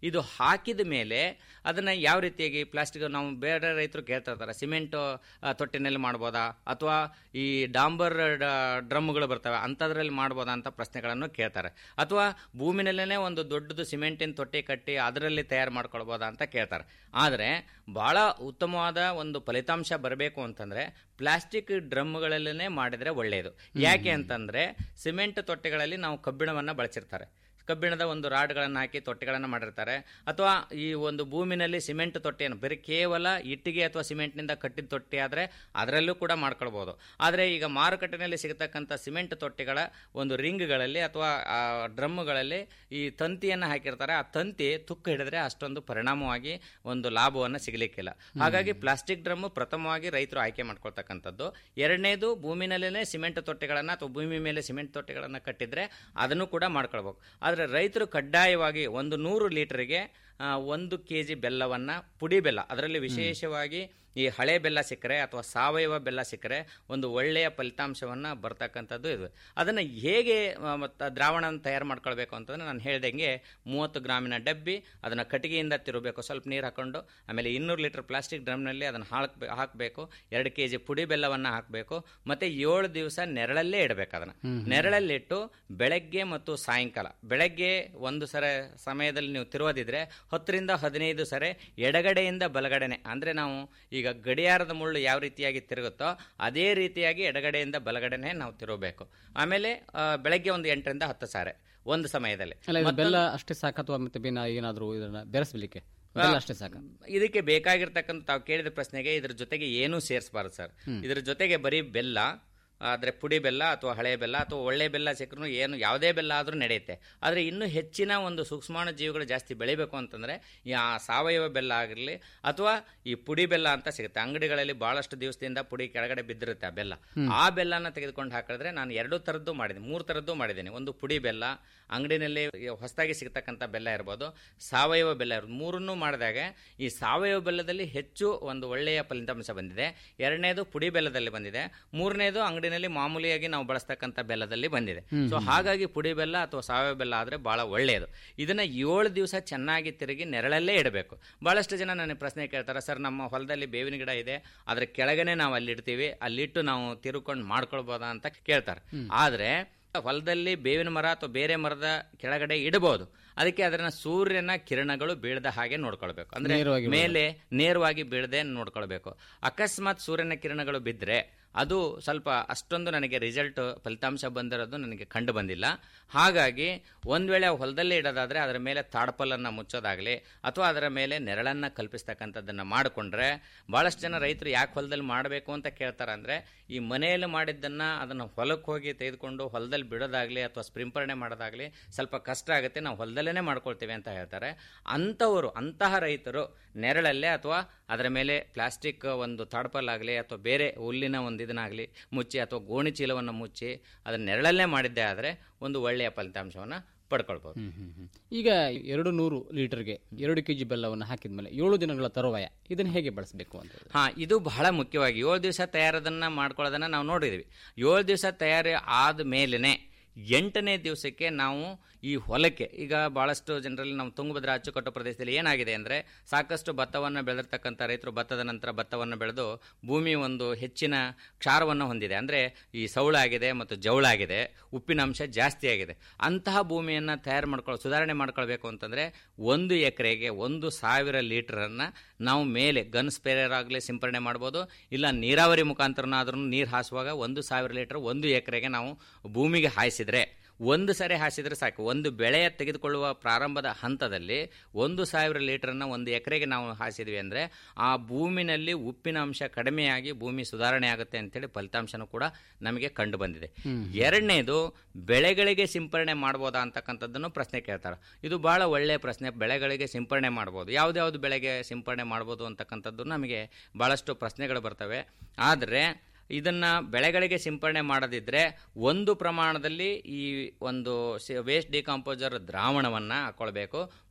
ಇದು ಹಾಕಿದ ಮೇಲೆ ಅದನ್ನ ಯಾವ ರೀತಿಯಾಗಿ ಪ್ಲಾಸ್ಟಿಕ್ ನಾವು ಬೇರೆ ರೈತರು ಕೇಳ್ತಾ ಇರ್ತಾರೆ ಸಿಮೆಂಟ್ ಆ, ತೊಟ್ಟಿನಲ್ಲಿ ಮಾಡ್ಬೋದಾ ಅಥವಾ ಈ ಡಾಂಬರ್ ಡ- ಡ್ರಮ್ಗಳು ಬರ್ತವೆ ಅಂಥದ್ರಲ್ಲಿ ಮಾಡ್ಬೋದಾ ಅಂತ ಪ್ರಶ್ನೆಗಳನ್ನು ಕೇಳ್ತಾರೆ ಅಥವಾ ಭೂಮಿನಲ್ಲೇ ಒಂದು ದೊಡ್ಡದು ಸಿಮೆಂಟಿನ ತೊಟ್ಟಿ ಕಟ್ಟಿ ಅದರಲ್ಲಿ ತಯಾರು ಮಾಡ್ಕೊಳ್ಬೋದಾ ಅಂತ ಕೇಳ್ತಾರೆ ಆದರೆ ಬಹಳ ಉತ್ತಮವಾದ ಒಂದು ಫಲಿತಾಂಶ ಬರಬೇಕು ಅಂತಂದ್ರೆ ಪ್ಲಾಸ್ಟಿಕ್ ಡ್ರಮ್ಗಳಲ್ಲೇ ಮಾಡಿದ್ರೆ ಒಳ್ಳೆಯದು ಯಾಕೆ ಅಂತಂದ್ರೆ ಸಿಮೆಂಟ್ ತೊಟ್ಟಿಗಳಲ್ಲಿ ನಾವು ಕಬ್ಬಿಣವನ್ನ ಬಳಸಿರ್ತಾರೆ ಕಬ್ಬಿಣದ ಒಂದು ರಾಡ್ಗಳನ್ನು ಹಾಕಿ ತೊಟ್ಟಿಗಳನ್ನು ಮಾಡಿರ್ತಾರೆ ಅಥವಾ ಈ ಒಂದು ಭೂಮಿನಲ್ಲಿ ಸಿಮೆಂಟ್ ತೊಟ್ಟಿಯನ್ನು ಬರೀ ಕೇವಲ ಇಟ್ಟಿಗೆ ಅಥವಾ ಸಿಮೆಂಟ್ನಿಂದ ಕಟ್ಟಿದ ತೊಟ್ಟಿ ಆದರೆ ಅದರಲ್ಲೂ ಕೂಡ ಮಾಡ್ಕೊಳ್ಬೋದು ಆದರೆ ಈಗ ಮಾರುಕಟ್ಟೆಯಲ್ಲಿ ಸಿಗತಕ್ಕಂಥ ಸಿಮೆಂಟ್ ತೊಟ್ಟಿಗಳ ಒಂದು ರಿಂಗ್ಗಳಲ್ಲಿ ಅಥವಾ ಆ ಡ್ರಮ್ಗಳಲ್ಲಿ ಈ ತಂತಿಯನ್ನು ಹಾಕಿರ್ತಾರೆ ಆ ತಂತಿ ತುಕ್ಕು ಹಿಡಿದ್ರೆ ಅಷ್ಟೊಂದು ಪರಿಣಾಮವಾಗಿ ಒಂದು ಲಾಭವನ್ನು ಸಿಗಲಿಕ್ಕಿಲ್ಲ ಹಾಗಾಗಿ ಪ್ಲಾಸ್ಟಿಕ್ ಡ್ರಮ್ ಪ್ರಥಮವಾಗಿ ರೈತರು ಆಯ್ಕೆ ಮಾಡ್ಕೊಳ್ತಕ್ಕಂಥದ್ದು ಎರಡನೇದು ಭೂಮಿನಲ್ಲೇ ಸಿಮೆಂಟ್ ತೊಟ್ಟಿಗಳನ್ನು ಅಥವಾ ಭೂಮಿ ಮೇಲೆ ಸಿಮೆಂಟ್ ತೊಟ್ಟಿಗಳನ್ನು ಕಟ್ಟಿದ್ರೆ ಅದನ್ನು ಕೂಡ ಮಾಡ್ಕೊಳ್ಬೇಕು ಆದರೆ ರೈತರು ಕಡ್ಡಾಯವಾಗಿ ಒಂದು ನೂರು ಲೀಟರ್ಗೆ ಆ, ಒಂದು ಕೆ ಜಿ ಬೆಲ್ಲವನ್ನು ಪುಡಿ ಬೆಲ್ಲ ಅದರಲ್ಲಿ ವಿಶೇಷವಾಗಿ ಈ ಹಳೆ ಬೆಲ್ಲ ಸಿಕ್ಕರೆ ಅಥವಾ ಸಾವಯವ ಬೆಲ್ಲ ಸಿಕ್ಕರೆ ಒಂದು ಒಳ್ಳೆಯ ಫಲಿತಾಂಶವನ್ನು ಬರ್ತಕ್ಕಂಥದ್ದು ಇದು ಅದನ್ನು ಹೇಗೆ ಆ, ಮತ್ತು ದ್ರಾವಣ ತಯಾರು ಮಾಡ್ಕೊಳ್ಬೇಕು ಅಂತಂದ್ರೆ ನಾನು ಹೇಳ್ದಂಗೆ ಮೂವತ್ತು ಗ್ರಾಮಿನ ಡಬ್ಬಿ ಅದನ್ನು ಕಟ್ಟಿಗೆಯಿಂದ ತಿರುಗಬೇಕು ಸ್ವಲ್ಪ ನೀರು ಹಾಕೊಂಡು ಆಮೇಲೆ ಇನ್ನೂರು ಲೀಟರ್ ಪ್ಲಾಸ್ಟಿಕ್ ಡ್ರಮ್ನಲ್ಲಿ ಅದನ್ನು ಹಾಕ್ಬೇ ಹಾಕಬೇಕು ಎರಡು ಕೆ ಜಿ ಪುಡಿ ಬೆಲ್ಲವನ್ನು ಹಾಕಬೇಕು ಮತ್ತು ಏಳು ದಿವಸ ನೆರಳಲ್ಲೇ ಇಡಬೇಕು ಅದನ್ನು ನೆರಳಲ್ಲಿಟ್ಟು ಬೆಳಗ್ಗೆ ಮತ್ತು ಸಾಯಂಕಾಲ ಬೆಳಗ್ಗೆ ಒಂದು ಸರ ಸಮಯದಲ್ಲಿ ನೀವು ತಿರುವದಿದ್ರೆ ಹತ್ತರಿಂದ ಹದಿನೈದು ಸರಿ ಎಡಗಡೆಯಿಂದ ಬಲಗಡೆನೆ ಅಂದರೆ ನಾವು ಈಗ ಗಡಿಯಾರದ ಮುಳ್ಳು ಯಾವ ರೀತಿಯಾಗಿ ತಿರುಗುತ್ತೋ ಅದೇ ರೀತಿಯಾಗಿ ಎಡಗಡೆಯಿಂದ ಬಲಗಡೆನೆ ನಾವು ತಿರುಗಬೇಕು ಆಮೇಲೆ ಆ, ಬೆಳಗ್ಗೆ ಒಂದು ಎಂಟರಿಂದ ಹತ್ತು ಸಾರೆ ಒಂದು ಸಮಯದಲ್ಲಿ ಅಲ್ಲ ಇದು ಬೆಲ್ಲ ಅಷ್ಟೇ ಸಾಕ ಅಥವಾ ಮತ್ತೆ ಬೇನ ಏನಾದರೂ ಇದನ್ನ ಬೆರೆಸಲಿಕ್ಕೆ ಬೆಲ್ಲ ಅಷ್ಟೇ ಸಾಕ ಇದಕ್ಕೆ ಬೇಕಾಗಿರ್ತಕ್ಕಂಥ ತಾವು ಕೇಳಿದ ಪ್ರಶ್ನೆಗೆ ಇದ್ರ ಜೊತೆಗೆ ಏನೂ ಸೇರಿಸಬಾರದು ಸರ್ ಇದ್ರ ಜೊತೆಗೆ ಬರೀ ಬೆಲ್ಲ ಆದರೆ ಪುಡಿ ಬೆಲ್ಲ ಅಥವಾ ಹಳೆ ಬೆಲ್ಲ ಅಥವಾ ಒಳ್ಳೆ ಬೆಲ್ಲ ಸಿಕ್ಕರೂ ಏನು ಯಾವುದೇ ಬೆಲ್ಲ ಆದರೂ ನಡೆಯುತ್ತೆ ಆದರೆ ಇನ್ನೂ ಹೆಚ್ಚಿನ ಒಂದು ಸೂಕ್ಷ್ಮಾಣು ಜೀವಿಗಳು ಜಾಸ್ತಿ ಬೆಳಿಬೇಕು ಅಂತಂದರೆ ಈ ಆ ಸಾವಯವ ಬೆಲ್ಲ ಆಗಿರಲಿ ಅಥವಾ ಈ ಪುಡಿ ಬೆಲ್ಲ ಅಂತ ಸಿಗುತ್ತೆ ಅಂಗಡಿಗಳಲ್ಲಿ ಭಾಳಷ್ಟು ದಿವಸದಿಂದ ಪುಡಿ ಕೆಳಗಡೆ ಬಿದ್ದಿರುತ್ತೆ ಆ ಬೆಲ್ಲ ಆ ಬೆಲ್ಲನ ತೆಗೆದುಕೊಂಡು ಹಾಕಿದ್ರೆ ನಾನು ಎರಡು ಥರದ್ದು ಮಾಡಿದ್ದೀನಿ ಮೂರು ಥರದ್ದು ಮಾಡಿದ್ದೀನಿ ಒಂದು ಪುಡಿ ಬೆಲ್ಲ ಅಂಗಡಿನಲ್ಲಿ ಹೊಸದಾಗಿ ಸಿಗ್ತಕ್ಕಂಥ ಬೆಲ್ಲ ಇರ್ಬೋದು ಸಾವಯವ ಬೆಲ್ಲ ಇರ್ಬೋದು ಮೂರನ್ನೂ ಮಾಡಿದಾಗ ಈ ಸಾವಯವ ಬೆಲ್ಲದಲ್ಲಿ ಹೆಚ್ಚು ಒಂದು ಒಳ್ಳೆಯ ಫಲಿತಾಂಶ ಬಂದಿದೆ ಎರಡನೇದು ಪುಡಿ ಬೆಲ್ಲದಲ್ಲಿ ಬಂದಿದೆ ಮೂರನೇದು ಅಂಗಡಿನಲ್ಲಿ ಮಾಮೂಲಿಯಾಗಿ ನಾವು ಬಳಸ್ತಕ್ಕಂಥ ಬೆಲ್ಲದಲ್ಲಿ ಬಂದಿದೆ ಸೊ ಹಾಗಾಗಿ ಪುಡಿ ಬೆಲ್ಲ ಅಥವಾ ಸಾವಯವ ಬೆಲ್ಲ ಆದರೆ ಬಹಳ ಒಳ್ಳೆಯದು ಇದನ್ನ ಏಳು ದಿವಸ ಚೆನ್ನಾಗಿ ತಿರುಗಿ ನೆರಳಲ್ಲೇ ಇಡಬೇಕು ಬಹಳಷ್ಟು ಜನ ನನಗೆ ಪ್ರಶ್ನೆ ಕೇಳ್ತಾರೆ ಸರ್ ನಮ್ಮ ಹೊಲದಲ್ಲಿ ಬೇವಿನ ಗಿಡ ಇದೆ ಅದ್ರ ಕೆಳಗನೆ ನಾವು ಅಲ್ಲಿ ಇಡ್ತೀವಿ ಅಲ್ಲಿಟ್ಟು ನಾವು ತಿರುಕೊಂಡು ಮಾಡ್ಕೊಳ್ಬೋದಾ ಅಂತ ಕೇಳ್ತಾರೆ ಆದ್ರೆ ಹೊಲದಲ್ಲಿ ಬೇವಿನ ಮರ ಅಥವಾ ಬೇರೆ ಮರದ ಕೆಳಗಡೆ ಇಡಬಹುದು ಅದಕ್ಕೆ ಅದನ್ನ ಸೂರ್ಯನ ಕಿರಣಗಳು ಬೀಳದ ಹಾಗೆ ನೋಡ್ಕೊಳ್ಬೇಕು ಅಂದ್ರೆ ನೇರವಾಗಿ ಮೇಲೆ ನೇರವಾಗಿ ಬೀಳದೆ ನೋಡ್ಕೊಳ್ಬೇಕು ಅಕಸ್ಮಾತ್ ಸೂರ್ಯನ ಕಿರಣಗಳು ಬಿದ್ದರೆ ಅದು ಸ್ವಲ್ಪ ಅಷ್ಟೊಂದು ನನಗೆ ರಿಸಲ್ಟ್ ಫಲಿತಾಂಶ ಬಂದಿರೋದು ನನಗೆ ಕಂಡು ಬಂದಿಲ್ಲ ಹಾಗಾಗಿ ಒಂದು ವೇಳೆ ಹೊಲದಲ್ಲೇ ಇಡೋದಾದ್ರೆ ಅದರ ಮೇಲೆ ತಾಡ್ಪಲನ್ನು ಮುಚ್ಚೋದಾಗಲಿ ಅಥವಾ ಅದರ ಮೇಲೆ ನೆರಳನ್ನು ಕಲ್ಪಿಸ್ತಕ್ಕಂಥದ್ದನ್ನು ಮಾಡಿಕೊಂಡ್ರೆ ಭಾಳಷ್ಟು ಜನ ರೈತರು ಯಾಕೆ ಹೊಲದಲ್ಲಿ ಮಾಡಬೇಕು ಅಂತ ಕೇಳ್ತಾರೆ ಅಂದರೆ ಈ ಮನೆಯಲ್ಲಿ ಮಾಡಿದ್ದನ್ನು ಅದನ್ನು ಹೊಲಕ್ಕೆ ಹೋಗಿ ತೆಗೆದುಕೊಂಡು ಹೊಲದಲ್ಲಿ ಬಿಡೋದಾಗಲಿ ಅಥವಾ ಸ್ಪ್ರಿಂಪರಣೆ ಮಾಡೋದಾಗಲಿ ಸ್ವಲ್ಪ ಕಷ್ಟ ಆಗುತ್ತೆ ನಾವು ಹೊಲದಲ್ಲೇ ಮಾಡ್ಕೊಳ್ತೀವಿ ಅಂತ ಹೇಳ್ತಾರೆ ಅಂಥವರು ಅಂತಹ ರೈತರು ನೆರಳಲ್ಲೇ ಅಥವಾ ಅದರ ಮೇಲೆ ಪ್ಲಾಸ್ಟಿಕ್ ಒಂದು ತಾಡ್ಪಲ್ ಆಗಲಿ ಅಥವಾ ಬೇರೆ ಹುಲ್ಲಿನ ಒಂದು ಇದನ್ನಾಗಲಿ ಮುಚ್ಚಿ ಅಥವಾ ಗೋಣಿ ಚೀಲವನ್ನು ಮುಚ್ಚಿ ಅದನ್ನ ನೆರಳಲ್ಲೇ ಮಾಡಿದ್ದೇ ಆದರೆ ಒಂದು ಒಳ್ಳೆಯ ಫಲಿತಾಂಶವನ್ನು ಪಡ್ಕೊಳ್ಬೋದು ಈಗ ಎರಡು ನೂರು ಲೀಟರ್ಗೆ ಎರಡು ಕೆಜಿ ಬೆಲ್ಲವನ್ನು ಹಾಕಿದ್ಮೇಲೆ ಏಳು ದಿನಗಳ ತರುವಾಯ ಇದನ್ನು ಹೇಗೆ ಬಳಸಬೇಕು ಅಂತ ಹಾ ಇದು ಬಹಳ ಮುಖ್ಯವಾಗಿ ಏಳು ದಿವಸ ತಯಾರದನ್ನ ಮಾಡ್ಕೊಳ್ಳೋದನ್ನ ನಾವು ನೋಡಿದ್ವಿ ಏಳು ದಿವಸ ತಯಾರಿ ಆದ ಮೇಲೇನೆ ಎಂಟನೇ ದಿವಸಕ್ಕೆ ನಾವು ಈ ಹೊಲಕ್ಕೆ ಈಗ ಬಹಳಷ್ಟು ಜನರಲ್ಲಿ ನಾವು ತುಂಗಭದ್ರಾ ಅಚ್ಚುಕಟ್ಟು ಪ್ರದೇಶದಲ್ಲಿ ಏನಾಗಿದೆ ಅಂದರೆ ಸಾಕಷ್ಟು ಭತ್ತವನ್ನು ಬೆಳೆದಿರ್ತಕ್ಕಂಥ ರೈತರು ಭತ್ತದ ನಂತರ ಭತ್ತವನ್ನು ಬೆಳೆದು ಭೂಮಿ ಒಂದು ಹೆಚ್ಚಿನ ಕ್ಷಾರವನ್ನು ಹೊಂದಿದೆ ಅಂದರೆ ಈ ಸೌಳಾಗಿದೆ ಮತ್ತು ಜೌಳಾಗಿದೆ ಉಪ್ಪಿನ ಅಂಶ ಜಾಸ್ತಿ ಆಗಿದೆ ಅಂತಹ ಭೂಮಿಯನ್ನು ತಯಾರು ಮಾಡ್ಕೊಳ್ಳೋ ಸುಧಾರಣೆ ಮಾಡ್ಕೊಳ್ಬೇಕು ಅಂತಂದರೆ ಒಂದು ಎಕರೆಗೆ ಒಂದು ಸಾವಿರ ಲೀಟರನ್ನು ನಾವು ಮೇಲೆ ಗನ್ ಸ್ಪೇರರ್ ಆಗಲಿ ಸಿಂಪರಣೆ ಮಾಡ್ಬೋದು ಇಲ್ಲ ನೀರಾವರಿ ಮುಖಾಂತರನಾದ್ರೂ ನೀರು ಹಾಸುವಾಗ ಒಂದು ಸಾವಿರ ಲೀಟರ್ ಒಂದು ಎಕರೆಗೆ ನಾವು ಭೂಮಿಗೆ ಹಾಯಿಸಿದ್ರೆ ಒಂದು ಸರಿ ಹಾಸಿದ್ರೆ ಸಾಕು ಒಂದು ಬೆಳೆಯ ತೆಗೆದುಕೊಳ್ಳುವ ಪ್ರಾರಂಭದ ಹಂತದಲ್ಲಿ ಒಂದು ಸಾವಿರ ಲೀಟರ್ನ ಒಂದು ಎಕರೆಗೆ ನಾವು ಹಾಸಿದ್ವಿ ಅಂದರೆ ಆ ಭೂಮಿನಲ್ಲಿ ಉಪ್ಪಿನ ಅಂಶ ಕಡಿಮೆಯಾಗಿ ಭೂಮಿ ಸುಧಾರಣೆ ಆಗುತ್ತೆ ಅಂತೇಳಿ ಫಲಿತಾಂಶನೂ ಕೂಡ ನಮಗೆ ಕಂಡು ಬಂದಿದೆ ಎರಡನೇದು ಬೆಳೆಗಳಿಗೆ ಸಿಂಪರಣೆ ಮಾಡ್ಬೋದಾ ಅಂತಕ್ಕಂಥದ್ದನ್ನು ಪ್ರಶ್ನೆ ಕೇಳ್ತಾರೆ ಇದು ಬಹಳ ಒಳ್ಳೆಯ ಪ್ರಶ್ನೆ ಬೆಳೆಗಳಿಗೆ ಸಿಂಪರಣೆ ಮಾಡ್ಬೋದು ಯಾವ್ದ್ಯಾವ್ದು ಬೆಳೆಗೆ ಸಿಂಪರಣೆ ಮಾಡ್ಬೋದು ಅಂತಕ್ಕಂಥದ್ದು ನಮಗೆ ಬಹಳಷ್ಟು ಪ್ರಶ್ನೆಗಳು ಬರ್ತವೆ ಆದರೆ ಇದನ್ನ ಬೆಳೆಗಳಿಗೆ ಸಿಂಪರಣೆ ಮಾಡದಿದ್ರೆ ಒಂದು ಪ್ರಮಾಣದಲ್ಲಿ ಈ ಒಂದು ವೇಸ್ಟ್ ಡಿಕಾಂಪೋಸರ್ ದ್ರಾವಣವನ್ನ ಹಾಕೊಳ್ಬೇಕು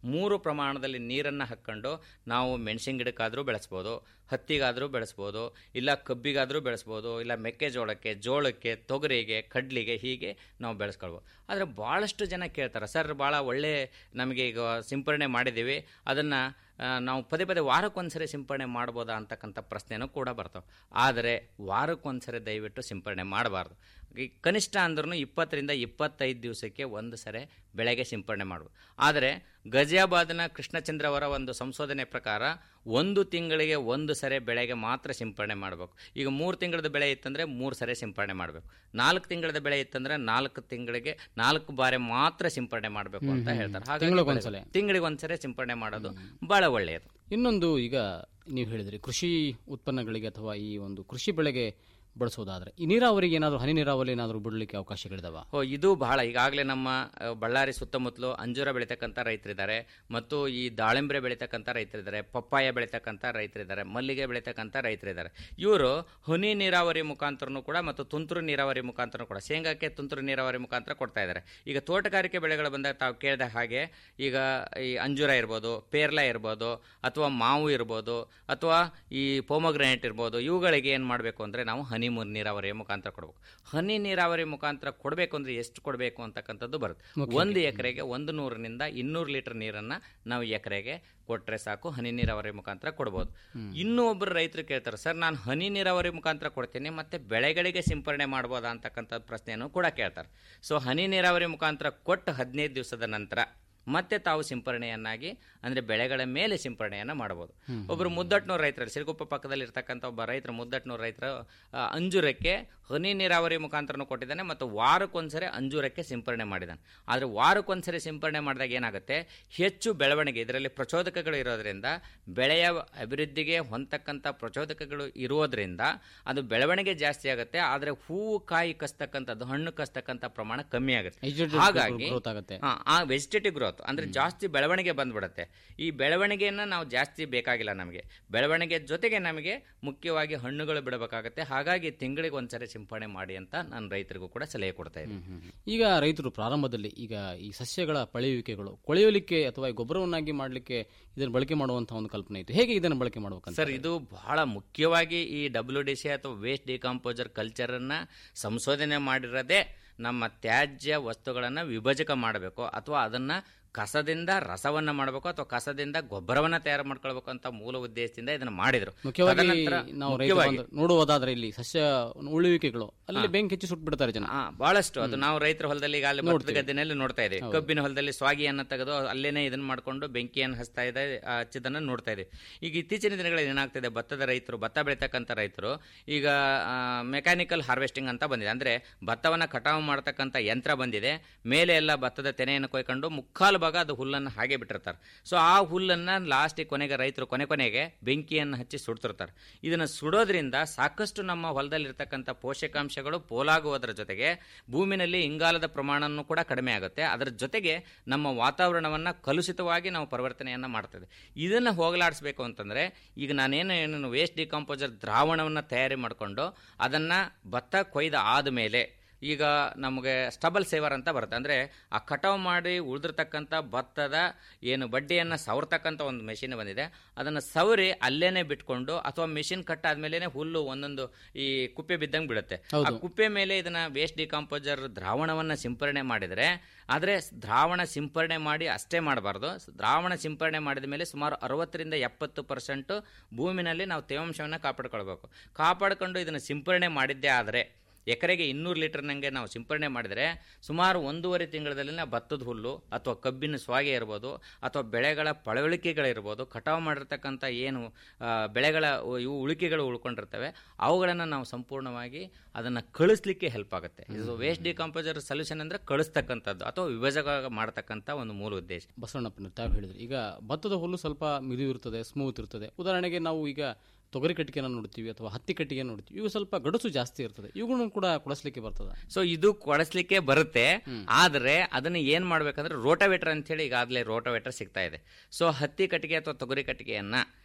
ಮೂರು ಪ್ರಮಾಣದಲ್ಲಿ ನೀರನ್ನು ಹಾಕ್ಕೊಂಡು ನಾವು ಮೆಣಸಿನ ಗಿಡಕ್ಕಾದರೂ ಬೆಳೆಸ್ಬೋದು ಹತ್ತಿಗಾದರೂ ಬೆಳೆಸ್ಬೋದು ಇಲ್ಲ ಕಬ್ಬಿಗಾದರೂ ಬೆಳೆಸ್ಬೋದು ಇಲ್ಲ ಮೆಕ್ಕೆಜೋಳಕ್ಕೆ ಜೋಳಕ್ಕೆ ತೊಗರಿಗೆ ಕಡ್ಲಿಗೆ ಹೀಗೆ ನಾವು ಬೆಳೆಸ್ಕೊಳ್ಬೋದು ಆದರೆ ಭಾಳಷ್ಟು ಜನ ಕೇಳ್ತಾರೆ ಸರ್ ಭಾಳ ಒಳ್ಳೆ ನಮಗೆ ಈಗ ಸಿಂಪರಣೆ ಮಾಡಿದ್ದೀವಿ ಅದನ್ನು ನಾವು ಪದೇ ಪದೇ ವಾರಕ್ಕೊಂದ್ಸರಿ ಸಿಂಪರಣೆ ಮಾಡ್ಬೋದಾ ಅಂತಕ್ಕಂಥ ಪ್ರಶ್ನೆನೂ ಕೂಡ ಬರ್ತವೆ ಆದರೆ ವಾರಕ್ಕೊಂದ್ಸರಿ ದಯವಿಟ್ಟು ಸಿಂಪರಣೆ ಮಾಡಬಾರ್ದು ಈ ಕನಿಷ್ಠ ಅಂದ್ರೂ ಇಪ್ಪತ್ತರಿಂದ ಇಪ್ಪತ್ತೈದು ದಿವಸಕ್ಕೆ ಒಂದು ಸರಿ ಬೆಳೆಗೆ ಸಿಂಪರಣೆ ಮಾಡ್ಬೋದು ಆದರೆ ಗಜಿಯಾಬಾದ್ನ ಕೃಷ್ಣಚಂದ್ರ ಅವರ ಒಂದು ಸಂಶೋಧನೆ ಪ್ರಕಾರ ಒಂದು ತಿಂಗಳಿಗೆ ಒಂದು ಸರಿ ಬೆಳೆಗೆ ಮಾತ್ರ ಸಿಂಪರಣೆ ಮಾಡಬೇಕು ಈಗ ಮೂರು ತಿಂಗಳದ ಬೆಳೆ ಇತ್ತಂದರೆ ಮೂರು ಸರಿ ಸಿಂಪರಣೆ ಮಾಡಬೇಕು ನಾಲ್ಕು ತಿಂಗಳದ ಬೆಳೆ ಇತ್ತಂದರೆ ನಾಲ್ಕು ತಿಂಗಳಿಗೆ ನಾಲ್ಕು ಬಾರಿ ಮಾತ್ರ ಸಿಂಪರಣೆ ಮಾಡಬೇಕು ಅಂತ ಹೇಳ್ತಾರೆ ಹಾಗಾಗಿ ತಿಂಗಳಿಗೊಂದ್ಸಲ. ತಿಂಗಳಿಗೆ ಒಂದ್ಸರಿ ಸಿಂಪರಣೆ ಮಾಡೋದು ಬಹಳ ಒಳ್ಳೆಯದು ಇನ್ನೊಂದು ಈಗ ನೀವು ಹೇಳಿದ್ರಿ ಕೃಷಿ ಉತ್ಪನ್ನಗಳಿಗೆ ಅಥವಾ ಈ ಒಂದು ಕೃಷಿ ಬೆಳೆಗೆ ಬಳಸೋದಾದ್ರೆ ಈ ನೀರಾವರಿಗೆ ಏನಾದರೂ ಹನಿ ನೀರಾವರಿ ಏನಾದರೂ ಬಿಡಲಿಕ್ಕೆ ಅವಕಾಶಗಳಿದಾವ ಓ ಇದು ಬಹಳ ಈಗಾಗಲೇ ನಮ್ಮ ಅ, ಬಳ್ಳಾರಿ ಸುತ್ತಮುತ್ತಲು ಅಂಜೂರ ಬೆಳೀತಕ್ಕಂಥ ರೈತರಿದ್ದಾರೆ ಮತ್ತು ಈ ದಾಳಿಂಬ್ರೆ ಬೆಳೀತಕ್ಕಂಥ ರೈತರಿದ್ದಾರೆ ಪಪ್ಪಾಯ ಬೆಳೀತಕ್ಕಂಥ ರೈತರಿದ್ದಾರೆ ಮಲ್ಲಿಗೆ ಬೆಳೀತಕ್ಕಂಥ ರೈತರಿದ್ದಾರೆ ಇವರು ಹನಿ ನೀರಾವರಿ ಮುಖಾಂತರನೂ ಕೂಡ ಮತ್ತು ತುಂತುರು ನೀರಾವರಿ ಮುಖಾಂತರ ಕೂಡ ಶೇಂಗಾಕ್ಕೆ ತುಂತುರು ನೀರಾವರಿ ಮುಖಾಂತರ ಕೊಡ್ತಾ ಇದ್ದಾರೆ ಈಗ ತೋಟಗಾರಿಕೆ ಬೆಳೆಗಳು ಬಂದಾಗ ತಾವು ಕೇಳಿದ ಹಾಗೆ ಈಗ ಈ ಅಂಜೂರ ಇರ್ಬೋದು ಪೇರ್ಲ ಇರ್ಬೋದು ಅಥವಾ ಮಾವು ಇರ್ಬೋದು ಅಥವಾ ಈ ಪೋಮಗ್ರಾನೇಟ್ ಇರ್ಬೋದು ಇವುಗಳಿಗೆ ಏನು ಮಾಡಬೇಕು ಅಂದರೆ ನಾವು ಹನಿ ಮು- ನೀರಾವರಿಯ ಮುಖಾಂತರ ಕೊಡಬೇಕು ಹನಿ ನೀರಾವರಿ ಮುಖಾಂತರ ಕೊಡಬೇಕು ಅಂದರೆ ಎಷ್ಟು ಕೊಡಬೇಕು ಅಂತಕ್ಕಂಥದ್ದು ಬರುತ್ತೆ ಒಂದು ಎಕರೆಗೆ ಒಂದು ನೂರರಿಂದ ಇನ್ನೂರು ಲೀಟರ್ ನೀರನ್ನು ನಾವು ಎಕರೆಗೆ ಕೊಟ್ಟರೆ ಸಾಕು ಹನಿ ನೀರಾವರಿ ಮುಖಾಂತರ ಕೊಡ್ಬೋದು ಇನ್ನೂ ಒಬ್ಬರು ರೈತರು ಕೇಳ್ತಾರೆ ಸರ್ ನಾನು ಹನಿ ನೀರಾವರಿ ಮುಖಾಂತರ ಕೊಡ್ತೀನಿ ಮತ್ತೆ ಬೆಳೆಗಳಿಗೆ ಸಿಂಪರಣೆ ಮಾಡ್ಬೋದಾ ಅಂತಕ್ಕಂಥ ಪ್ರಶ್ನೆಯನ್ನು ಕೂಡ ಕೇಳ್ತಾರೆ ಸೊ ಹನಿ ನೀರಾವರಿ ಮುಖಾಂತರ ಕೊಟ್ಟು ಹದಿನೈದು ದಿವಸದ ನಂತರ ಮತ್ತೆ ತಾವು ಸಿಂಪರಣೆಯನ್ನಾಗಿ ಅಂದರೆ ಬೆಳೆಗಳ ಮೇಲೆ ಸಿಂಪರಣೆಯನ್ನು ಮಾಡಬಹುದು ಒಬ್ಬರು ಮುದ್ದಟ್ನೂರು ರೈತರು ಸಿರುಗುಪ್ಪ ಪಕ್ಕದಲ್ಲಿ ಇರ್ತಕ್ಕಂಥ ಒಬ್ಬ ರೈತರು ಮುದ್ದಟ್ನೂರು ರೈತರು ಆ, ಅಂಜೂರಕ್ಕೆ ಹನಿ ನೀರಾವರಿ ಮುಖಾಂತರನೂ ಕೊಟ್ಟಿದ್ದಾನೆ ಮತ್ತು ವಾರಕ್ಕೊಂದ್ಸರಿ ಅಂಜೂರಕ್ಕೆ ಸಿಂಪರಣೆ ಮಾಡಿದ್ದಾನೆ ಆದರೆ ವಾರಕ್ಕೊಂದ್ಸರಿ ಸಿಂಪರಣೆ ಮಾಡಿದಾಗ ಏನಾಗುತ್ತೆ ಹೆಚ್ಚು ಬೆಳವಣಿಗೆ ಇದರಲ್ಲಿ ಪ್ರಚೋದಕಗಳು ಇರೋದ್ರಿಂದ ಬೆಳೆಯ ಅಭಿವೃದ್ಧಿಗೆ ಹೊಂದತಕ್ಕಂಥ ಪ್ರಚೋದಕಗಳು ಇರೋದ್ರಿಂದ ಅದು ಬೆಳವಣಿಗೆ ಜಾಸ್ತಿ ಆಗುತ್ತೆ ಆದರೆ ಹೂವು ಕಾಯಿ ಕಸ್ತಕ್ಕಂಥದ್ದು ಹಣ್ಣು ಕಸ್ತಕ್ಕಂಥ ಪ್ರಮಾಣ ಕಮ್ಮಿ ಆಗುತ್ತೆ Vegetative ಹಾಗಾಗಿ growth ಆಗುತ್ತೆ. ಹಾ, ಆ ವೆಜಿಟೇಟಿವ್ ಗ್ರೋತ್ ಅಂದ್ರೆ ಜಾಸ್ತಿ ಬೆಳವಣಿಗೆ ಬಂದ್ಬಿಡುತ್ತೆ ಈ ಬೆಳವಣಿಗೆಯನ್ನ ನಾವು ಜಾಸ್ತಿ ಬೇಕಾಗಿಲ್ಲ ನಮಗೆ ಬೆಳವಣಿಗೆ ಜೊತೆಗೆ ನಮಗೆ ಮುಖ್ಯವಾಗಿ ಹಣ್ಣುಗಳು ಬಿಡಬೇಕಾಗತ್ತೆ ಹಾಗಾಗಿ ತಿಂಗಳಿಗೆ ಒಂದ್ಸರಿ ಸಿಂಪಡಣೆ ಮಾಡಿ ಅಂತ ನಾನು ರೈತರಿಗೂ ಕೂಡ ಸಲಹೆ ಕೊಡ್ತಾ ಇದ್ದೀನಿ ಈಗ ರೈತರು ಪ್ರಾರಂಭದಲ್ಲಿ ಈಗ ಈ ಸಸ್ಯಗಳ ಪಳೆಯುವಿಕೆಗಳು ಕೊಳೆಯಲಿಕ್ಕೆ ಅಥವಾ ಈ ಗೊಬ್ಬರವನ್ನಾಗಿ ಮಾಡಲಿಕ್ಕೆ ಇದನ್ನು ಬಳಕೆ ಮಾಡುವಂತಹ ಒಂದು ಕಲ್ಪನೆ ಇತ್ತು ಹೇಗೆ ಇದನ್ನು ಬಳಕೆ ಮಾಡಬೇಕಂತ ಸರ್ ಇದು ಬಹಳ ಮುಖ್ಯವಾಗಿ ಈ ಡಬ್ಲ್ಯೂ ಡಿ ಸಿ ಅಥವಾ ವೇಸ್ಟ್ ಡಿಕಾಂಪೋಸರ್ ಕಲ್ಚರನ್ನು ಸಂಶೋಧನೆ ಮಾಡಿರೋದೇ ನಮ್ಮ ತ್ಯಾಜ್ಯ ವಸ್ತುಗಳನ್ನು ವಿಭಜಕ ಮಾಡಬೇಕು ಅಥವಾ ಅದನ್ನು ಕಸದಿಂದ ರಸವನ್ನ ಮಾಡಬೇಕು ಅಥವಾ ಕಸದಿಂದ ಗೊಬ್ಬರವನ್ನ ತಯಾರು ಮಾಡ್ಕೊಳ್ಬೇಕು ಅಂತ ಮೂಲ ಉದ್ದೇಶದಿಂದ ಇದನ್ನ ಮಾಡಿದ್ರು ಮುಖ್ಯವಾಗಿ ತದನಂತರ ನಾವು ರೈತ ಮುಖ್ಯವಾಗಿ ಬಾಂಧವರು ನೋಡುವುದಾದ್ರೆ ಇಲ್ಲಿ ಸಸ್ಯ ಉಳುವಿಕೆಗಳು ಅಲ್ಲಿ ಬೆಂಕಿ ಹಚ್ಚಿ ಸುಟ್ಟು ಬಿಡ್ತಾರೆ ಜನ ಆ, ಬಹಳಷ್ಟು ಅದು ನಾವು ರೈತರ ಹೊಲದಲ್ಲಿ ಈಗ ಅಲ್ಲಿ ಭತ್ತದ ಗದ್ದೆನಲ್ಲಿ ನೋಡ್ತಾ ಇದ್ದೀವಿ ಕಬ್ಬಿನ ಹೊಲದಲ್ಲಿ ಸ್ವಾಗಿಯನ್ನ ತೆಗೆದು ಅಲ್ಲೇನೆ ಇದನ್ನ ಮಾಡ್ಕೊಂಡು ಬೆಂಕಿಯನ್ನು ಹಚ್ತಾ ಇದೆ ಆ, ಹಚ್ಚಿದ್ದನ್ನ ನೋಡ್ತಾ ಇದ್ದೀವಿ ಈಗ ಇತ್ತೀಚಿನ ದಿನಗಳಲ್ಲಿ ಏನಾಗ್ತಿದೆ ಭತ್ತದ ರೈತರು ಭತ್ತ ಬೆಳೀತಕ್ಕಂಥ ರೈತರು ಈಗ ಮೆಕ್ಯಾನಿಕಲ್ ಹಾರ್ವೆಸ್ಟಿಂಗ್ ಅಂತ ಬಂದಿದೆ ಅಂದ್ರೆ ಭತ್ತವನ್ನ ಕಟಾವು ಮಾಡತಕ್ಕಂಥ ಯಂತ್ರ ಬಂದಿದೆ ಮೇಲೆ ಎಲ್ಲ ಭತ್ತದ ತೆನೆಯನ್ನು ಕೊಯ್ಕೊಂಡು ಮುಕ್ಕಾಲು ಭಾಗ ಅದು ಹುಲ್ಲನ್ನು ಹಾಗೆ ಬಿಟ್ಟಿರ್ತಾರೆ ಸೊ ಆ ಹುಲ್ಲನ್ನ ಲಾಸ್ಟಿಗೆ ಕೊನೆಗೆ ರೈತರು ಕೊನೆ ಕೊನೆಗೆ ಬೆಂಕಿಯನ್ನು ಹಚ್ಚಿ ಸುಡ್ತಿರ್ತಾರೆ ಇದನ್ನು ಸುಡೋದ್ರಿಂದ ಸಾಕಷ್ಟು ನಮ್ಮ ಹೊಲದಲ್ಲಿರ್ತಕ್ಕಂಥ ಪೋಷಕಾಂಶಗಳು ಪೋಲಾಗುವುದರ ಜೊತೆಗೆ ಭೂಮಿನಲ್ಲಿ ಇಂಗಾಲದ ಪ್ರಮಾಣನೂ ಕೂಡ ಕಡಿಮೆ ಆಗುತ್ತೆ ಅದರ ಜೊತೆಗೆ ನಮ್ಮ ವಾತಾವರಣವನ್ನು ಕಲುಷಿತವಾಗಿ ನಾವು ಪರಿವರ್ತನೆಯನ್ನು ಮಾಡ್ತೇವೆ ಇದನ್ನು ಹೋಗಲಾಡಿಸ್ಬೇಕು ಅಂತಂದರೆ ಈಗ ನಾನೇನು ಏನು ವೇಸ್ಟ್ ಡಿಕಾಂಪೋಸರ್ ದ್ರಾವಣವನ್ನು ತಯಾರಿ ಮಾಡಿಕೊಂಡು ಅದನ್ನು ಭತ್ತ ಕೊಯ್ದ ಆದಮೇಲೆ ಈಗ ನಮಗೆ ಸ್ಟಬಲ್ ಸೇವರ್ ಅಂತ ಬರುತ್ತೆ ಅಂದರೆ ಆ ಕಟಾವು ಮಾಡಿ ಉಳಿದಿರ್ತಕ್ಕಂಥ ಭತ್ತದ ಏನು ಬಡ್ಡಿಯನ್ನು ಸವರ್ತಕ್ಕಂಥ ಒಂದು ಮೆಷಿನ್ ಬಂದಿದೆ ಅದನ್ನು ಸವರಿ ಅಲ್ಲೇನೆ ಬಿಟ್ಕೊಂಡು ಅಥವಾ ಮೆಷಿನ್ ಕಟ್ ಆದ್ಮೇಲೆ ಹುಲ್ಲು ಒಂದೊಂದು ಈ ಕುಪ್ಪೆ ಬಿದ್ದಂಗೆ ಬೀಳುತ್ತೆ ಆ ಕುಪ್ಪೆ ಮೇಲೆ ಇದನ್ನ ವೇಸ್ಟ್ ಡಿಕಾಂಪೋಸರ್ ದ್ರಾವಣವನ್ನು ಸಿಂಪರಣೆ ಮಾಡಿದರೆ ಆದರೆ ದ್ರಾವಣ ಸಿಂಪರಣೆ ಮಾಡಿ ಅಷ್ಟೇ ಮಾಡಬಾರ್ದು ದ್ರಾವಣ ಸಿಂಪರಣೆ ಮಾಡಿದ ಮೇಲೆ ಸುಮಾರು ಅರವತ್ತರಿಂದ ಎಪ್ಪತ್ತು ಪರ್ಸೆಂಟ್ ಭೂಮಿನಲ್ಲಿ ನಾವು ತೇವಾಂಶವನ್ನು ಕಾಪಾಡ್ಕೊಳ್ಬೇಕು ಕಾಪಾಡಿಕೊಂಡು ಇದನ್ನು ಸಿಂಪರಣೆ ಮಾಡಿದ್ದೇ ಆದರೆ ಎಕರೆಗೆ ಇನ್ನೂರು ಲೀಟರ್ನಂಗೆ ನಾವು ಸಿಂಪರಣೆ ಮಾಡಿದರೆ ಸುಮಾರು ಒಂದೂವರೆ ತಿಂಗಳಲ್ಲಿನ ಭತ್ತದ ಹುಲ್ಲು ಅಥವಾ ಕಬ್ಬಿನ ಸ್ವಾಗೆ ಇರ್ಬೋದು ಅಥವಾ ಬೆಳೆಗಳ ಪಳವಳಿಕೆಗಳಿರ್ಬೋದು ಕಟಾವು ಮಾಡಿರ್ತಕ್ಕಂಥ ಏನು ಆ, ಬೆಳೆಗಳ ಉ- ಇವು ಉಳಿಕೆಗಳು ಉಳ್ಕೊಂಡಿರ್ತವೆ ಅವುಗಳನ್ನು ನಾವು ಸಂಪೂರ್ಣವಾಗಿ ಅದನ್ನು ಕಳಿಸ್ಲಿಕ್ಕೆ ಹೆಲ್ಪ್ ಆಗುತ್ತೆ ಇದು ವೇಸ್ಟ್ ಡಿಕಾಂಪೋಸರ್ ಸೊಲ್ಯೂಷನ್ ಅಂದರೆ ಕಳಿಸ್ತಕ್ಕಂಥದ್ದು ಅಥವಾ ವಿಭಜಕ ಮಾಡತಕ್ಕಂಥ ಒಂದು ಮೂಲ ಉದ್ದೇಶ ಬಸವಣ್ಣಪ್ಪನ ತಾವು ಹೇಳಿದ್ರಿ ಈಗ ಭತ್ತದ ಹುಲ್ಲು ಸ್ವಲ್ಪ ಮಿದು ಇರ್ತದೆ ಸ್ಮೂತ್ ಇರ್ತದೆ ಉದಾಹರಣೆಗೆ ನಾವು ಈಗ ತೊಗರಿ ಕಟ್ಟಿಗೆನ ನೋಡ್ತೀವಿ ಅಥವಾ ಹತ್ತಿ ಕಟ್ಟಿಗೆ ನೋಡ್ತೀವಿ ಇವು ಸ್ವಲ್ಪ ಗಡಸು ಜಾಸ್ತಿ ಇರ್ತದೆ ಇವುಗಳನ್ನು ಕೂಡ ಕೊಡಿಸ್ಲಿಕ್ಕೆ ಬರ್ತದ ಸೊ ಇದು ಕೊಡಿಸ್ಲಿಕ್ಕೆ ಬರುತ್ತೆ ಆದ್ರೆ ಅದನ್ನ ಏನ್ ಮಾಡ್ಬೇಕಂದ್ರೆ ರೋಟೋವೇಟರ್ ಅಂತ ಹೇಳಿ ಈಗಾಗಲೇ ರೋಟೋವೇಟರ್ ಸಿಗ್ತಾ ಇದೆ ಸೊ ಹತ್ತಿ ಕಟ್ಟಿಗೆ ಅಥವಾ ತೊಗರಿ ಕಟ್ಟಿಗೆಯನ್ನ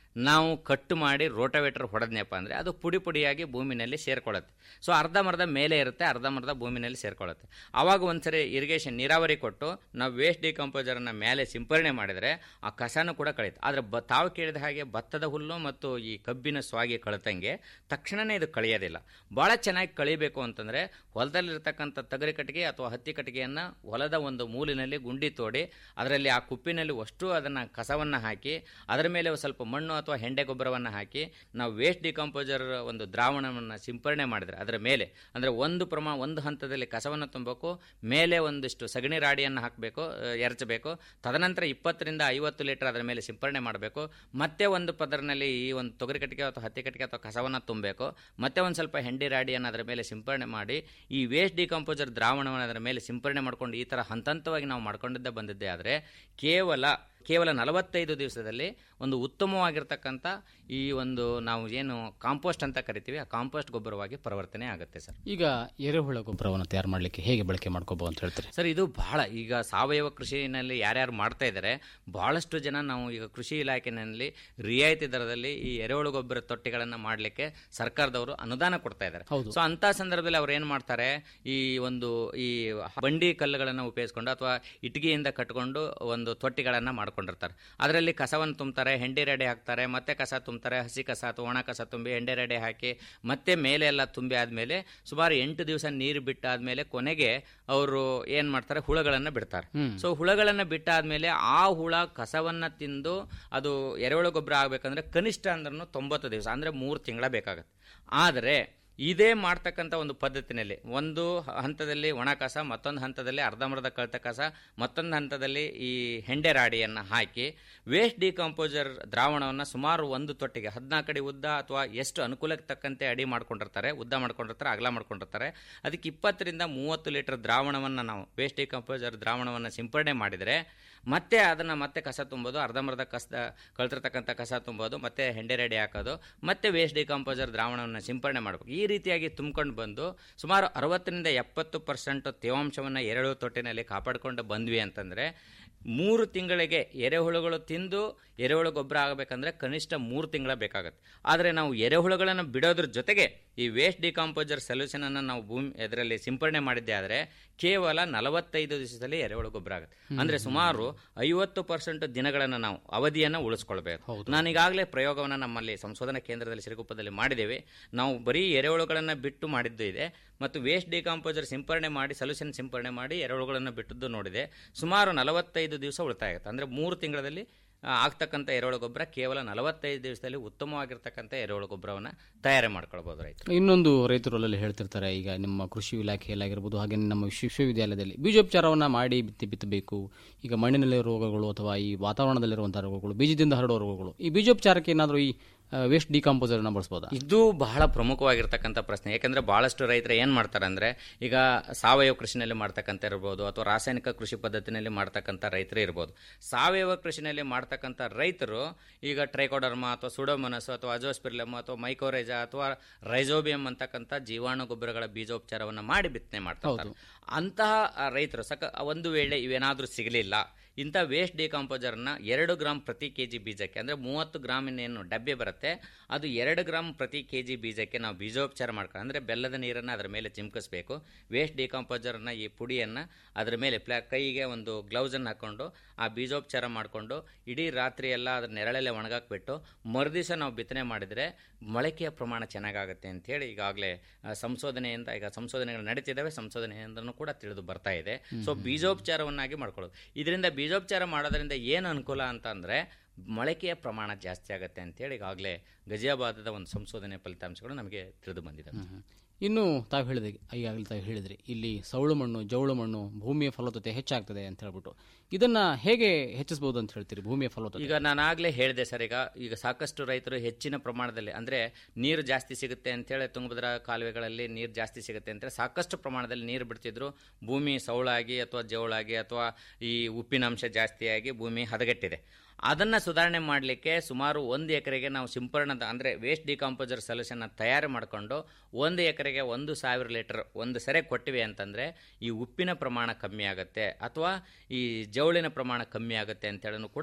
ನಾವು ಕಟ್ಟು ಮಾಡಿ ರೋಟವೇಟರ್ ಹೊಡೆದ್ನಪ್ಪ ಅಂದರೆ ಅದು ಪುಡಿ ಪುಡಿಯಾಗಿ ಭೂಮಿನಲ್ಲಿ ಸೇರ್ಕೊಳ್ಳುತ್ತೆ ಸೊ ಅರ್ಧಂಬರ್ಧ ಮೇಲೆ ಇರುತ್ತೆ ಅರ್ಧಂಬರ್ಧ ಭೂಮಿನಲ್ಲಿ ಸೇರ್ಕೊಳ್ಳುತ್ತೆ ಆವಾಗ ಒಂದ್ಸರಿ ಇರಿಗೇಷನ್ ನೀರಾವರಿ ಕೊಟ್ಟು ನಾವು ವೇಸ್ಟ್ ಡಿಕಂಪೋಸರನ್ನು ಮೇಲೆ ಸಿಂಪರಣೆ ಮಾಡಿದರೆ ಆ ಕಸನೂ ಕೂಡ ಕಳೆಯುತ್ತೆ ಆದರೆ ಬ ತಾವು ಕೇಳಿದ ಹಾಗೆ ಭತ್ತದ ಹುಲ್ಲು ಮತ್ತು ಈ ಕಬ್ಬಿನ ಸ್ವಾಗಿ ಕಳೆತಂಗೆ ತಕ್ಷಣವೇ ಇದು ಕಳೆಯೋದಿಲ್ಲ ಭಾಳ ಚೆನ್ನಾಗಿ ಕಳಿಬೇಕು ಅಂತಂದರೆ ಹೊಲದಲ್ಲಿರ್ತಕ್ಕಂಥ ತಗರಿ ಕಟ್ಟಿಗೆ ಅಥವಾ ಹತ್ತಿ ಕಟ್ಟಿಗೆಯನ್ನು ಹೊಲದ ಒಂದು ಮೂಲಿನಲ್ಲಿ ಗುಂಡಿ ತೋಡಿ ಅದರಲ್ಲಿ ಆ ಕುಪ್ಪಿನಲ್ಲಿ ಅಷ್ಟು ಅದನ್ನು ಕಸವನ್ನು ಹಾಕಿ ಅದರ ಮೇಲೆ ಒಂದು ಸ್ವಲ್ಪ ಮಣ್ಣು ಅಥವಾ ಹೆಂಡೆ ಗೊಬ್ಬರವನ್ನು ಹಾಕಿ ನಾವು ವೇಸ್ಟ್ ಡಿಕಂಪೋಸರ್ ಒಂದು ದ್ರಾವಣವನ್ನು ಸಿಂಪರಣೆ ಮಾಡಿದರೆ ಅದರ ಮೇಲೆ ಅಂದರೆ ಒಂದು ಪ್ರಮಾಣ ಒಂದು ಹಂತದಲ್ಲಿ ಕಸವನ್ನು ತುಂಬಬೇಕು ಮೇಲೆ ಒಂದಿಷ್ಟು ಸಗಣಿ ರಾಡಿಯನ್ನು ಹಾಕಬೇಕು ಎರಚಬೇಕು ತದನಂತರ ಇಪ್ಪತ್ತರಿಂದ ಐವತ್ತು ಲೀಟರ್ ಅದರ ಮೇಲೆ ಸಿಂಪರಣೆ ಮಾಡಬೇಕು ಮತ್ತೆ ಒಂದು ಪದರಿನಲ್ಲಿ ಈ ಒಂದು ತೊಗರಿ ಕಟ್ಟಿಗೆ ಅಥವಾ ಹತ್ತಿ ಕಟ್ಟಿಗೆ ಅಥವಾ ಕಸವನ್ನು ತುಂಬಬೇಕು ಮತ್ತೆ ಒಂದು ಸ್ವಲ್ಪ ಹೆಂಡಿ ರಾಡಿಯನ್ನು ಅದರ ಮೇಲೆ ಸಿಂಪರಣೆ ಮಾಡಿ ಈ ವೇಸ್ಟ್ ಡಿಕಂಪೋಸರ್ ದ್ರಾವಣವನ್ನು ಅದರ ಮೇಲೆ ಸಿಂಪರಣೆ ಮಾಡ್ಕೊಂಡು ಈ ಥರ ಹಂತ ಹಂತವಾಗಿ ನಾವು ಮಾಡ್ಕೊಂಡಿದ್ದೇ ಬಂದಿದ್ದೆ ಆದರೆ ಕೇವಲ ಕೇವಲ ನಲವತ್ತೈದು ದಿವಸದಲ್ಲಿ ಒಂದು ಉತ್ತಮವಾಗಿರ್ತಕ್ಕಂಥ ಈ ಒಂದು ನಾವು ಏನು ಕಾಂಪೋಸ್ಟ್ ಅಂತ ಕರಿತೀವಿ ಆ ಕಾಂಪೋಸ್ಟ್ ಗೊಬ್ಬರವಾಗಿ ಪರಿವರ್ತನೆ ಆಗುತ್ತೆ ಸರ್ ಈಗ ಎರೆಹುಳ ಗೊಬ್ಬರವನ್ನು ತಯಾರು ಮಾಡಲಿಕ್ಕೆ ಹೇಗೆ ಬಳಕೆ ಮಾಡ್ಕೋಬಹುದು ಅಂತ ಹೇಳ್ತೀರಿ ಸರ್ ಇದು ಬಹಳ ಈಗ ಸಾವಯವ ಕೃಷಿನಲ್ಲಿ ಯಾರ್ಯಾರು ಮಾಡ್ತಾ ಇದ್ದಾರೆ ಬಹಳಷ್ಟು ಜನ ನಾವು ಈಗ ಕೃಷಿ ಇಲಾಖೆನಲ್ಲಿ ರಿಯಾಯಿತಿ ದರದಲ್ಲಿ ಈ ಎರೆಹುಳು ಗೊಬ್ಬರ ತೊಟ್ಟಿಗಳನ್ನು ಮಾಡಲಿಕ್ಕೆ ಸರ್ಕಾರದವರು ಅನುದಾನ ಕೊಡ್ತಾ ಇದ್ದಾರೆ ಹೌದು. ಸೊ ಅಂತ ಸಂದರ್ಭದಲ್ಲಿ ಅವ್ರು ಏನು ಮಾಡ್ತಾರೆ ಈ ಒಂದು ಈ ಬಂಡಿ ಕಲ್ಲುಗಳನ್ನು ಉಪಯೋಗಿಸ್ಕೊಂಡು ಅಥವಾ ಇಟ್ಟಿಗೆಯಿಂದ ಕಟ್ಕೊಂಡು ಒಂದು ತೊಟ್ಟಿಗಳನ್ನು ಮಾಡ್ಕೊಂಡಿರ್ತಾರೆ ಅದರಲ್ಲಿ ಕಸವನ್ನು ತುಂಬ್ತಾರೆ ಹೆಂಡಿ ರೆಡೆ ಹಾಕ್ತಾರೆ ಮತ್ತೆ ಕಸ ತುಂಬ್ತಾರೆ ಹಸಿ ಕಸ ಅಥವಾ ಒಣ ಕಸ ತುಂಬಿ ಹೆಂಡೆ ರೆಡೆ ಹಾಕಿ ಮತ್ತೆ ಮೇಲೆ ಎಲ್ಲ ತುಂಬಿ ಆದ್ಮೇಲೆ ಸುಮಾರು ಎಂಟು ದಿವಸ ನೀರು ಬಿಟ್ಟಾದ್ಮೇಲೆ ಕೊನೆಗೆ ಅವರು ಏನ್ ಮಾಡ್ತಾರೆ ಹುಳಗಳನ್ನು ಬಿಡ್ತಾರೆ ಸೊ ಹುಳಗಳನ್ನು ಬಿಟ್ಟಾದ್ಮೇಲೆ ಆ ಹುಳ ಕಸವನ್ನ ತಿಂದು ಅದು ಎರೆಹುಳ ಗೊಬ್ಬರ ಆಗ್ಬೇಕಂದ್ರೆ ಕನಿಷ್ಠ ಅಂದ್ರೂ ತೊಂಬತ್ತು ದಿವಸ ಅಂದ್ರೆ ಮೂರು ತಿಂಗಳ ಬೇಕಾಗುತ್ತೆ ಆದರೆ ಇದೇ ಮಾಡ್ತಕ್ಕಂಥ ಒಂದು ಪದ್ಧತಿನಲ್ಲಿ ಒಂದು ಹಂತದಲ್ಲಿ ಒಣ ಕಸ ಮತ್ತೊಂದು ಹಂತದಲ್ಲಿ ಅರ್ಧಂಬರ್ಧ ಕಳ್ತ ಕಸ ಮತ್ತೊಂದು ಹಂತದಲ್ಲಿ ಈ ಹೆಂಡೆ ರಾಡಿಯನ್ನು ಹಾಕಿ ವೇಸ್ಟ್ ಡಿಕಂಪೋಸರ್ ದ್ರಾವಣವನ್ನು ಸುಮಾರು ಒಂದು ತೊಟ್ಟಿಗೆ ಹದಿನಾಲ್ಕು ಅಡಿ ಉದ್ದ ಅಥವಾ ಎಷ್ಟು ಅನುಕೂಲಕ್ಕೆ ತಕ್ಕಂತೆ ಅಡಿ ಮಾಡ್ಕೊಂಡಿರ್ತಾರೆ ಉದ್ದ ಮಾಡ್ಕೊಂಡಿರ್ತಾರೆ ಅಗಲ ಮಾಡ್ಕೊಂಡಿರ್ತಾರೆ ಅದಕ್ಕೆ ಇಪ್ಪತ್ತರಿಂದ ಮೂವತ್ತು ಲೀಟರ್ ದ್ರಾವಣವನ್ನು ನಾವು ವೇಸ್ಟ್ ಡಿಕಂಪೋಸರ್ ದ್ರಾವಣವನ್ನು ಸಿಂಪಡಣೆ ಮಾಡಿದರೆ ಮತ್ತೆ ಅದನ್ನು ಮತ್ತೆ ಕಸ ತುಂಬೋದು ಅರ್ಧಂಬರ್ಧ ಕಸ ಕಳ್ತಿರ್ತಕ್ಕಂಥ ಕಸ ತುಂಬೋದು ಮತ್ತೆ ಹೆಂಡೆ ರೆಡಿ ಹಾಕೋದು ಮತ್ತೆ ವೇಸ್ಟ್ ಡಿಕಂಪೋಸರ್ ದ್ರಾವಣವನ್ನು ಸಿಂಪಡಣೆ ಮಾಡಬೇಕು ಈ ರೀತಿಯಾಗಿ ತುಂಬ್ಕೊಂಡು ಬಂದು ಸುಮಾರು ಅರವತ್ತರಿಂದ ಎಪ್ಪತ್ತು ಪರ್ಸೆಂಟ್ ತೇವಾಂಶವನ್ನು ಎರೆಹುಳು ತೊಟ್ಟಿನಲ್ಲಿ ಕಾಪಾಡಿಕೊಂಡು ಬಂದ್ವಿ ಅಂತಂದರೆ ಮೂರು ತಿಂಗಳಿಗೆ ಎರೆಹುಳುಗಳು ತಿಂದು ಎರೆಹುಳು ಗೊಬ್ಬರ ಆಗಬೇಕಂದ್ರೆ ಕನಿಷ್ಠ ಮೂರು ತಿಂಗಳ ಬೇಕಾಗುತ್ತೆ ಆದರೆ ನಾವು ಎರೆಹುಳುಗಳನ್ನು ಬಿಡೋದ್ರ ಜೊತೆಗೆ ಈ ವೇಸ್ಟ್ ಡಿಕಾಂಪೋಸರ್ ಸೊಲ್ಯೂಷನನ್ನು ನಾವು ಭೂಮಿ ಇದರಲ್ಲಿ ಸಿಂಪಡಣೆ ಮಾಡಿದ್ದೆ ಆದರೆ ಕೇವಲ ನಲವತ್ತೈದು ದಿವಸದಲ್ಲಿ ಎರೆಹುಳು ಗೊಬ್ಬರ ಆಗುತ್ತೆ ಅಂದರೆ ಸುಮಾರು ಐವತ್ತು ಪರ್ಸೆಂಟ್ ದಿನಗಳನ್ನು ನಾವು ಅವಧಿಯನ್ನು ಉಳಿಸ್ಕೊಳ್ಬೇಕು ನಾನು ಈಗಾಗಲೇ ಪ್ರಯೋಗವನ್ನು ನಮ್ಮಲ್ಲಿ ಸಂಶೋಧನಾ ಕೇಂದ್ರದಲ್ಲಿ ಸಿರುಗುಪ್ಪದಲ್ಲಿ ಮಾಡಿದ್ದೇವೆ ನಾವು ಬರೀ ಎರೆಹುಳುಗಳನ್ನು ಬಿಟ್ಟು ಮಾಡಿದ್ದು ಇದೆ ಮತ್ತು ವೇಸ್ಟ್ ಡಿಕಾಂಪೋಸರ್ ಸಿಂಪರಣೆ ಮಾಡಿ ಸೊಲ್ಯೂಷನ್ ಸಿಂಪರಣೆ ಮಾಡಿ ಎರೆಹುಳುಗಳನ್ನು ಬಿಟ್ಟದ್ದು ನೋಡಿದೆ ಸುಮಾರು ನಲವತ್ತೈದು ದಿವಸ ಉಳಿತಾಯ ಆಗುತ್ತೆ ಅಂದರೆ ಮೂರು ತಿಂಗಳಲ್ಲಿ ಆ, ಆಗ್ತಕ್ಕಂಥ ಎರೆಹುಳು ಗೊಬ್ಬರ ಕೇವಲ ನಲವತ್ತೈದು ದಿವಸದಲ್ಲಿ ಉತ್ತಮವಾಗಿರ್ತಕ್ಕಂಥ ಎರೆಹುಳು ಗೊಬ್ಬರವನ್ನು ತಯಾರಿ ಮಾಡ್ಕೊಳ್ಬೋದು ರೈತರು ಇನ್ನೊಂದು ರೈತರಲ್ಲಿ ಹೇಳ್ತಿರ್ತಾರೆ ಈಗ ನಿಮ್ಮ ಕೃಷಿ ಇಲಾಖೆಯಲ್ಲಾಗಿರ್ಬೋದು ಹಾಗೆ ನಮ್ಮ ವಿಶ್ವ- ವಿಶ್ವವಿದ್ಯಾಲಯದಲ್ಲಿ ಬೀಜೋಪಚಾರವನ್ನು ಮಾಡಿ ಬಿತ್ತಿ ಬಿತ್ತಬೇಕು ಈಗ ಮಣ್ಣಿನಲ್ಲಿರುವ ರೋಗಗಳು ಅಥವಾ ಈ ವಾತಾವರಣದಲ್ಲಿರುವಂತಹ ರೋಗಗಳು ಬೀಜದಿಂದ ಹರಡುವ ರೋಗಗಳು ಈ ಬೀಜೋಪಚಾರಕ್ಕೆ ಏನಾದರೂ ಈ ವೇಸ್ಟ್ ಡಿಕಾಂಪೋಸರ್ನ ಬಳಸ್ಬೋದಾ ಇದು ಬಹಳ ಪ್ರಮುಖವಾಗಿರ್ತಕ್ಕಂಥ ಪ್ರಶ್ನೆ ಯಾಕಂದ್ರೆ ಬಹಳಷ್ಟು ರೈತರು ಏನು ಮಾಡ್ತಾರೆ ಅಂದ್ರೆ ಈಗ ಸಾವಯವ ಕೃಷಿನಲ್ಲಿ ಮಾಡ್ತಕ್ಕಂಥ ಇರ್ಬೋದು ಅಥವಾ ರಾಸಾಯನಿಕ ಕೃಷಿ ಪದ್ಧತಿನಲ್ಲಿ ಮಾಡ್ತಕ್ಕಂಥ ರೈತರು ಇರ್ಬೋದು ಸಾವಯವ ಕೃಷಿನಲ್ಲಿ ಮಾಡ್ತಕ್ಕಂಥ ರೈತರು ಈಗ ಟ್ರೈಕೋಡರ್ಮ ಅಥವಾ ಸುಡೋಮನಸ್ ಅಥವಾ ಅಜೋಸ್ಪಿರ್ಲಮ್ ಅಥವಾ ಮೈಕೋರೇಜಾ ಅಥವಾ ರೈಜೋಬಿಯಂ ಅಂತಕ್ಕಂಥ ಜೀವಾಣು ಗೊಬ್ಬರಗಳ ಬೀಜೋಪಚಾರವನ್ನು ಮಾಡಿ ಬಿತ್ತನೆ ಮಾಡ್ತಾರೆ ಅಂತಹ ಆ, ರೈತರು ಸಕ ಒಂದು ವೇಳೆ ಇವೇನಾದರೂ ಸಿಗಲಿಲ್ಲ ಇಂಥ ವೇಸ್ಟ್ ಡಿಕಾಂಪೋಸರ್ನ ಎರಡು ಗ್ರಾಮ್ ಪ್ರತಿ ಕೆ ಜಿ ಬೀಜಕ್ಕೆ ಅಂದರೆ ಮೂವತ್ತು ಗ್ರಾಮಿನ ಏನು ಡಬ್ಬೆ ಬರುತ್ತೆ ಅದು ಎರಡು ಗ್ರಾಮ್ ಪ್ರತಿ ಕೆ ಜಿ ಬೀಜಕ್ಕೆ ನಾವು ಬೀಜೋಪಚಾರ ಮಾಡ್ಕೊಂಡು ಅಂದರೆ ಬೆಲ್ಲದ ನೀರನ್ನು ಅದರ ಮೇಲೆ ಚಿಮ್ಕಿಸ್ಬೇಕು ವೇಸ್ಟ್ ಡಿಕಾಂಪೋಸರ್ನ ಈ ಪುಡಿಯನ್ನು ಅದರ ಮೇಲೆ ಪ್ಲಾ ಕೈಗೆ ಒಂದು ಗ್ಲೌಸನ್ನು ಹಾಕ್ಕೊಂಡು ಆ ಬೀಜೋಪಚಾರ ಮಾಡಿಕೊಂಡು ಇಡೀ ರಾತ್ರಿ ಎಲ್ಲ ಅದರ ನೆರಳಲ್ಲೇ ಒಣಗಾಕ್ಬಿಟ್ಟು ಮರುದಿವಸ ನಾವು ಬಿತ್ತನೆ ಮಾಡಿದರೆ ಮೊಳಕೆಯ ಪ್ರಮಾಣ ಚೆನ್ನಾಗಾಗುತ್ತೆ ಅಂತೇಳಿ ಈಗಾಗಲೇ ಆ, ಸಂಶೋಧನೆಯಿಂದ ಈಗ ಸಂಶೋಧನೆಗಳು ನಡೀತಿದ್ದಾವೆ ಸಂಶೋಧನೆಯಿಂದನೂ ಕೂಡ ತಿಳಿದು ಬರ್ತಾ ಇದೆ ಸೊ ಬೀಜೋಪಚಾರವನ್ನಾಗಿ ಮಾಡ್ಕೊಳ್ಳೋದು ಇದರಿಂದ ಬೀಜೋಪಚಾರ ಮಾಡೋದ್ರಿಂದ ಏನು ಅನುಕೂಲ ಅಂತ ಅಂದರೆ ಮೊಳಕೆಯ ಪ್ರಮಾಣ ಜಾಸ್ತಿ ಆಗುತ್ತೆ ಅಂತೇಳಿ ಈಗಾಗಲೇ ಗಜಿಯಾಬಾದದ ಒಂದು ಸಂಶೋಧನೆ ಫಲಿತಾಂಶಗಳು ನಮಗೆ ತಿಳಿದು ಬಂದಿದೆ ಇನ್ನು ತಾವು ಹೇಳಿದ್ರಿ ಈಗಾಗಲೇ ತಾವು ಹೇಳಿದ್ರಿ ಇಲ್ಲಿ ಸೌಳು ಮಣ್ಣು ಜೌಳು ಮಣ್ಣು ಭೂಮಿಯ ಫಲವತ್ತತೆ ಹೆಚ್ಚಾಗ್ತದೆ ಅಂತ ಹೇಳ್ಬಿಟ್ಟು ಇದನ್ನ ಹೇಗೆ ಹೆಚ್ಚಿಸಬಹುದು ಅಂತ ಹೇಳ್ತೀರಿ ಭೂಮಿಯ ಫಲವತ್ತತೆ ಈಗ ನಾನು ಆಗಲೇ ಹೇಳಿದೆ ಸರ್ ಈಗ ಈಗ ಸಾಕಷ್ಟು ರೈತರು ಹೆಚ್ಚಿನ ಪ್ರಮಾಣದಲ್ಲಿ ಅಂದರೆ ನೀರು ಜಾಸ್ತಿ ಸಿಗುತ್ತೆ ಅಂತೇಳಿ ತುಂಗಭದ್ರಾ ಕಾಲುವೆಗಳಲ್ಲಿ ನೀರು ಜಾಸ್ತಿ ಸಿಗುತ್ತೆ ಅಂತೇಳಿ ಸಾಕಷ್ಟು ಪ್ರಮಾಣದಲ್ಲಿ ನೀರು ಬಿಡ್ತಿದ್ರು ಭೂಮಿ ಸೌಳಾಗಿ ಅಥವಾ ಜವಳಾಗಿ ಅಥವಾ ಈ ಉಪ್ಪಿನಾಂಶ ಜಾಸ್ತಿಯಾಗಿ ಭೂಮಿ ಹದಗೆಟ್ಟಿದೆ ಅದನ್ನು ಸುಧಾರಣೆ ಮಾಡಲಿಕ್ಕೆ ಸುಮಾರು ಒಂದು ಎಕರೆಗೆ ನಾವು ಸಿಂಪರಣದ ಅಂದರೆ ವೇಸ್ಟ್ ಡಿಕಾಂಪೋಸರ್ ಸೊಲ್ಯೂಷನ್ನ ತಯಾರು ಮಾಡಿಕೊಂಡು ಒಂದು ಎಕರೆಗೆ ಒಂದು ಸಾವಿರ ಲೀಟರ್ ಒಂದು ಸೆರೆ ಕೊಟ್ಟಿವೆ ಅಂತಂದರೆ ಈ ಉಪ್ಪಿನ ಪ್ರಮಾಣ ಕಮ್ಮಿ ಆಗುತ್ತೆ ಅಥವಾ ಈ ಜವಳಿನ ಪ್ರಮಾಣ ಕಮ್ಮಿ ಆಗುತ್ತೆ ಅಂತೇಳನು ಕೂಡ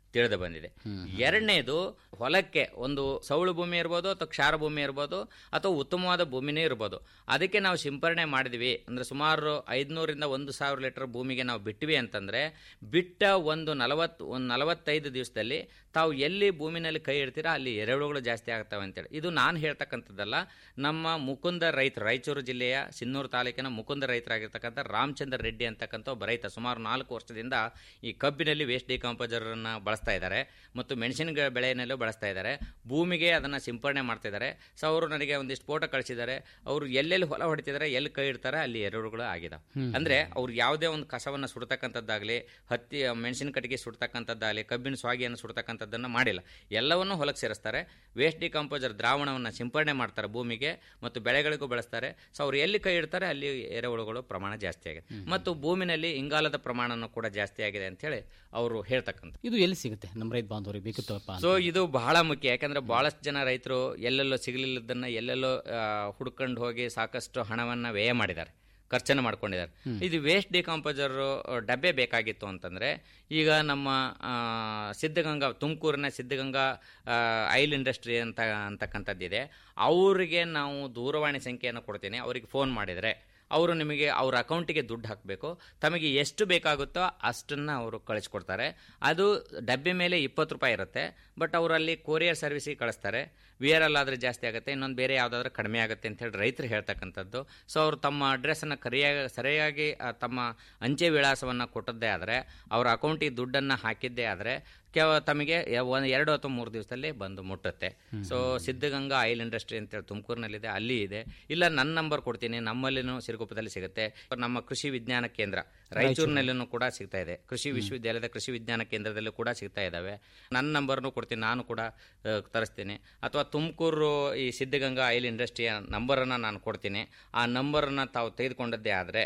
ತಿಳಿದು ಬಂದಿದೆ ಎರಡನೇದು ಹೊಲಕ್ಕೆ ಒಂದು ಸೌಳು ಭೂಮಿ ಇರ್ಬೋದು ಅಥವಾ ಕ್ಷಾರ ಭೂಮಿ ಇರ್ಬೋದು ಅಥವಾ ಉತ್ತಮವಾದ ಭೂಮಿನೇ ಇರ್ಬೋದು ಅದಕ್ಕೆ ನಾವು ಸಿಂಪರಣೆ ಮಾಡಿದ್ವಿ ಅಂದ್ರೆ ಸುಮಾರು ಐದುನೂರಿಂದ ಒಂದು ಸಾವಿರ ಲೀಟರ್ ಭೂಮಿಗೆ ನಾವು ಬಿಟ್ವಿ ಅಂತಂದ್ರೆ ಬಿಟ್ಟ ಒಂದು ನಲವತ್ತು ಒಂದು ನಲವತ್ತೈದು ದಿವಸದಲ್ಲಿ ತಾವು ಎಲ್ಲಿ ಭೂಮಿನಲ್ಲಿ ಕೈ ಇಡ್ತೀರಾ ಅಲ್ಲಿ ಎರೆಹುಳುಗಳು ಜಾಸ್ತಿ ಆಗ್ತವೆ ಅಂತೇಳಿ ಇದು ನಾನು ಹೇಳ್ತಕ್ಕಂಥದ್ದಲ್ಲ ನಮ್ಮ ಮುಕುಂದ ರೈತರು ರಾಯಚೂರು ಜಿಲ್ಲೆಯ ಸಿನ್ನೂರು ತಾಲೂಕಿನ ಮುಕುಂದ ರೈತರಾಗಿರ್ತಕ್ಕಂಥ ರಾಮಚಂದ್ರ ರೆಡ್ಡಿ ಅಂತಕ್ಕಂಥ ಒಬ್ಬ ರೈತ ಸುಮಾರು ನಾಲ್ಕು ವರ್ಷದಿಂದ ಈ ಕಬ್ಬಿನಲ್ಲಿ ವೇಸ್ಟ್ ಡಿಕಾಂಪೋಸರನ್ನು ಬಳಸ್ತಾ ಇದ್ದಾರೆ ಮತ್ತು ಮೆಣಸಿನ ಗ- ಬೆಳೆಯಲ್ಲೂ ಬಳಸ್ತಾ ಇದ್ದಾರೆ ಭೂಮಿಗೆ ಅದನ್ನು ಸಿಂಪರಣೆ ಮಾಡ್ತಾ ಇದ್ದಾರೆ ಸೊ ಅವರು ನನಗೆ ಒಂದಿಷ್ಟು ಫೋಟೋ ಕಳಿಸಿದ್ದಾರೆ ಅವರು ಎಲ್ಲೆಲ್ಲಿ ಹೊಲ ಹೊಡಿತಿದ್ದಾರೆ ಎಲ್ಲಿ ಕೈ ಇಡ್ತಾರೆ ಅಲ್ಲಿ ಎರೆಹುಳುಗಳು ಆಗಿದಾವೆ ಅಂದ್ರೆ ಅವ್ರು ಯಾವುದೇ ಒಂದು ಕಸವನ್ನು ಸುಡ್ತಕ್ಕಂಥದ್ದಾಗಲಿ ಹತ್ತಿ ಮೆಣಸಿನ ಕಟ್ಟಿಗೆ ಸುಡ್ತಕ್ಕಂಥದ್ದಾಗಲಿ ಕಬ್ಬಿನ ಸ್ವಾಗಿಯನ್ನು ಸುಡ್ತಕ್ಕಂಥದ್ದನ್ನು ಮಾಡಿಲ್ಲ ಎಲ್ಲವನ್ನೂ ಹೊಲಕ್ಕೆ ಸೇರಿಸ್ತಾರೆ ವೇಸ್ಟ್ ಡಿಕಾಂಪೋಸರ್ ದ್ರಾವಣವನ್ನು ಸಿಂಪರಣೆ ಮಾಡ್ತಾರೆ ಭೂಮಿಗೆ ಮತ್ತು ಬೆಳೆಗಳಿಗೂ ಬಳಸ್ತಾರೆ ಸೊ ಅವ್ರು ಎಲ್ಲಿ ಕೈ ಇಡ್ತಾರೆ ಅಲ್ಲಿ ಎರೆಹುಳುಗಳು ಪ್ರಮಾಣ ಜಾಸ್ತಿ ಆಗಿದೆ ಮತ್ತು ಭೂಮಿನಲ್ಲಿ ಇಂಗಾಲದ ಪ್ರಮಾಣನೂ ಕೂಡ ಜಾಸ್ತಿ ಆಗಿದೆ ಅಂತ ಹೇಳಿ ಅವರು ಹೇಳ್ತಕ್ಕಂಥ ಇದು ಎಲ್ಲಿ ಸಿಗುತ್ತೆ ನಮ್ಮ ರೈತ ಬಾಂಧವರಿಗೆ ಬೇಕಿತ್ತಪ್ಪ ಅಂತ ಸೊ ಇದು ಬಹಳ ಮುಖ್ಯ ಯಾಕಂದ್ರೆ ಬಹಳಷ್ಟು ಜನ ರೈತರು ಎಲ್ಲೆಲ್ಲೋ ಸಿಗಲಿಲ್ಲದನ್ನ ಎಲ್ಲೆಲ್ಲೋ ಹುಡ್ಕೊಂಡು ಹೋಗಿ ಸಾಕಷ್ಟು ಹಣವನ್ನ ವ್ಯಯ ಮಾಡಿದ್ದಾರೆ ಖರ್ಚನ್ನು ಮಾಡ್ಕೊಂಡಿದ್ದಾರೆ ಇದು ವೇಸ್ಟ್ ಡಿಕಾಂಪೋಸರ್ ಡಬ್ಬೆ ಬೇಕಾಗಿತ್ತು ಅಂತಂದ್ರೆ ಈಗ ನಮ್ಮ ಆ, ಸಿದ್ಧಗಂಗಾ ತುಮಕೂರಿನ ಸಿದ್ಧಗಂಗಾ ಐಲ್ ಇಂಡಸ್ಟ್ರಿ ಅಂತ ಅಂತಕ್ಕಂಥದ್ದಿದೆ ಅವರಿಗೆ ನಾವು ದೂರವಾಣಿ ಸಂಖ್ಯೆಯನ್ನು ಕೊಡ್ತೀನಿ ಅವರಿಗೆ ಫೋನ್ ಮಾಡಿದರೆ ಅವರು ನಿಮಗೆ ಅವ್ರ ಅಕೌಂಟಿಗೆ ದುಡ್ಡು ಹಾಕಬೇಕು ತಮಗೆ ಎಷ್ಟು ಬೇಕಾಗುತ್ತೋ ಅಷ್ಟನ್ನು ಅವರು ಕಳಿಸ್ಕೊಡ್ತಾರೆ ಅದು ಡಬ್ಬೆ ಮೇಲೆ ಇಪ್ಪತ್ತು ರೂಪಾಯಿ ಇರುತ್ತೆ ಬಟ್ ಅವರಲ್ಲಿ ಕೊರಿಯರ್ ಸರ್ವಿಸಿಗೆ ಕಳಿಸ್ತಾರೆ ವಿ ಆರ್ ಎಲ್ ಆದರೆ ಜಾಸ್ತಿ ಆಗುತ್ತೆ ಇನ್ನೊಂದು ಬೇರೆ ಯಾವುದಾದ್ರೂ ಕಡಿಮೆ ಆಗುತ್ತೆ ಅಂತ ಹೇಳಿ ರೈತರು ಹೇಳ್ತಕ್ಕಂಥದ್ದು ಸೊ ಅವರು ತಮ್ಮ ಅಡ್ರೆಸ್ಸನ್ನು ಕರಿಯಾಗಿ ಸರಿಯಾಗಿ ಆ, ತಮ್ಮ ಅಂಚೆ ವಿಳಾಸವನ್ನು ಕೊಟ್ಟದ್ದೇ ಆದರೆ ಅವರ ಅಕೌಂಟಿಗೆ ದುಡ್ಡನ್ನು ಹಾಕಿದ್ದೇ ಆದರೆ ಕೆವ ತಮಗೆ ಯ- ಒಂದು ಎರಡು ಅಥವಾ ಮೂರು ದಿವಸದಲ್ಲಿ ಬಂದು ಮುಟ್ಟುತ್ತೆ ಸೊ ಸಿದ್ಧಗಂಗಾ ಆಯಿಲ್ ಇಂಡಸ್ಟ್ರಿ ಅಂತೇಳಿ ತುಮಕೂರಿನಲ್ಲಿದೆ ಅಲ್ಲಿ ಇದೆ ಇಲ್ಲ ನನ್ನ ನಂಬರ್ ಕೊಡ್ತೀನಿ ನಮ್ಮಲ್ಲಿನೂ ಸಿರುಗುಪ್ಪದಲ್ಲಿ ಸಿಗುತ್ತೆ ನಮ್ಮ ಕೃಷಿ ವಿಜ್ಞಾನ ಕೇಂದ್ರ ರಾಯಚೂರಿನಲ್ಲೂ ಕೂಡ ಸಿಗ್ತಾ ಇದೆ ಕೃಷಿ ವಿಶ್ವವಿದ್ಯಾಲಯದ ಕೃಷಿ ವಿಜ್ಞಾನ ಕೇಂದ್ರದಲ್ಲೂ ಕೂಡ ಸಿಗ್ತಾ ಇದ್ದಾವೆ ನನ್ನ ನಂಬರ್ನು ಕೊಡ್ತೀನಿ ನಾನು ಕೂಡ ಆ, ತರಿಸ್ತೀನಿ ಅಥವಾ ತುಮಕೂರು ಈ ಸಿದ್ಧಗಂಗಾ ಆಯಿಲ್ ಇಂಡಸ್ಟ್ರಿಯ ನಂಬರನ್ನು ನಾನು ಕೊಡ್ತೀನಿ ಆ ನಂಬರನ್ನು ತಾವು ತೆಗೆದುಕೊಂಡದ್ದೇ ಆದರೆ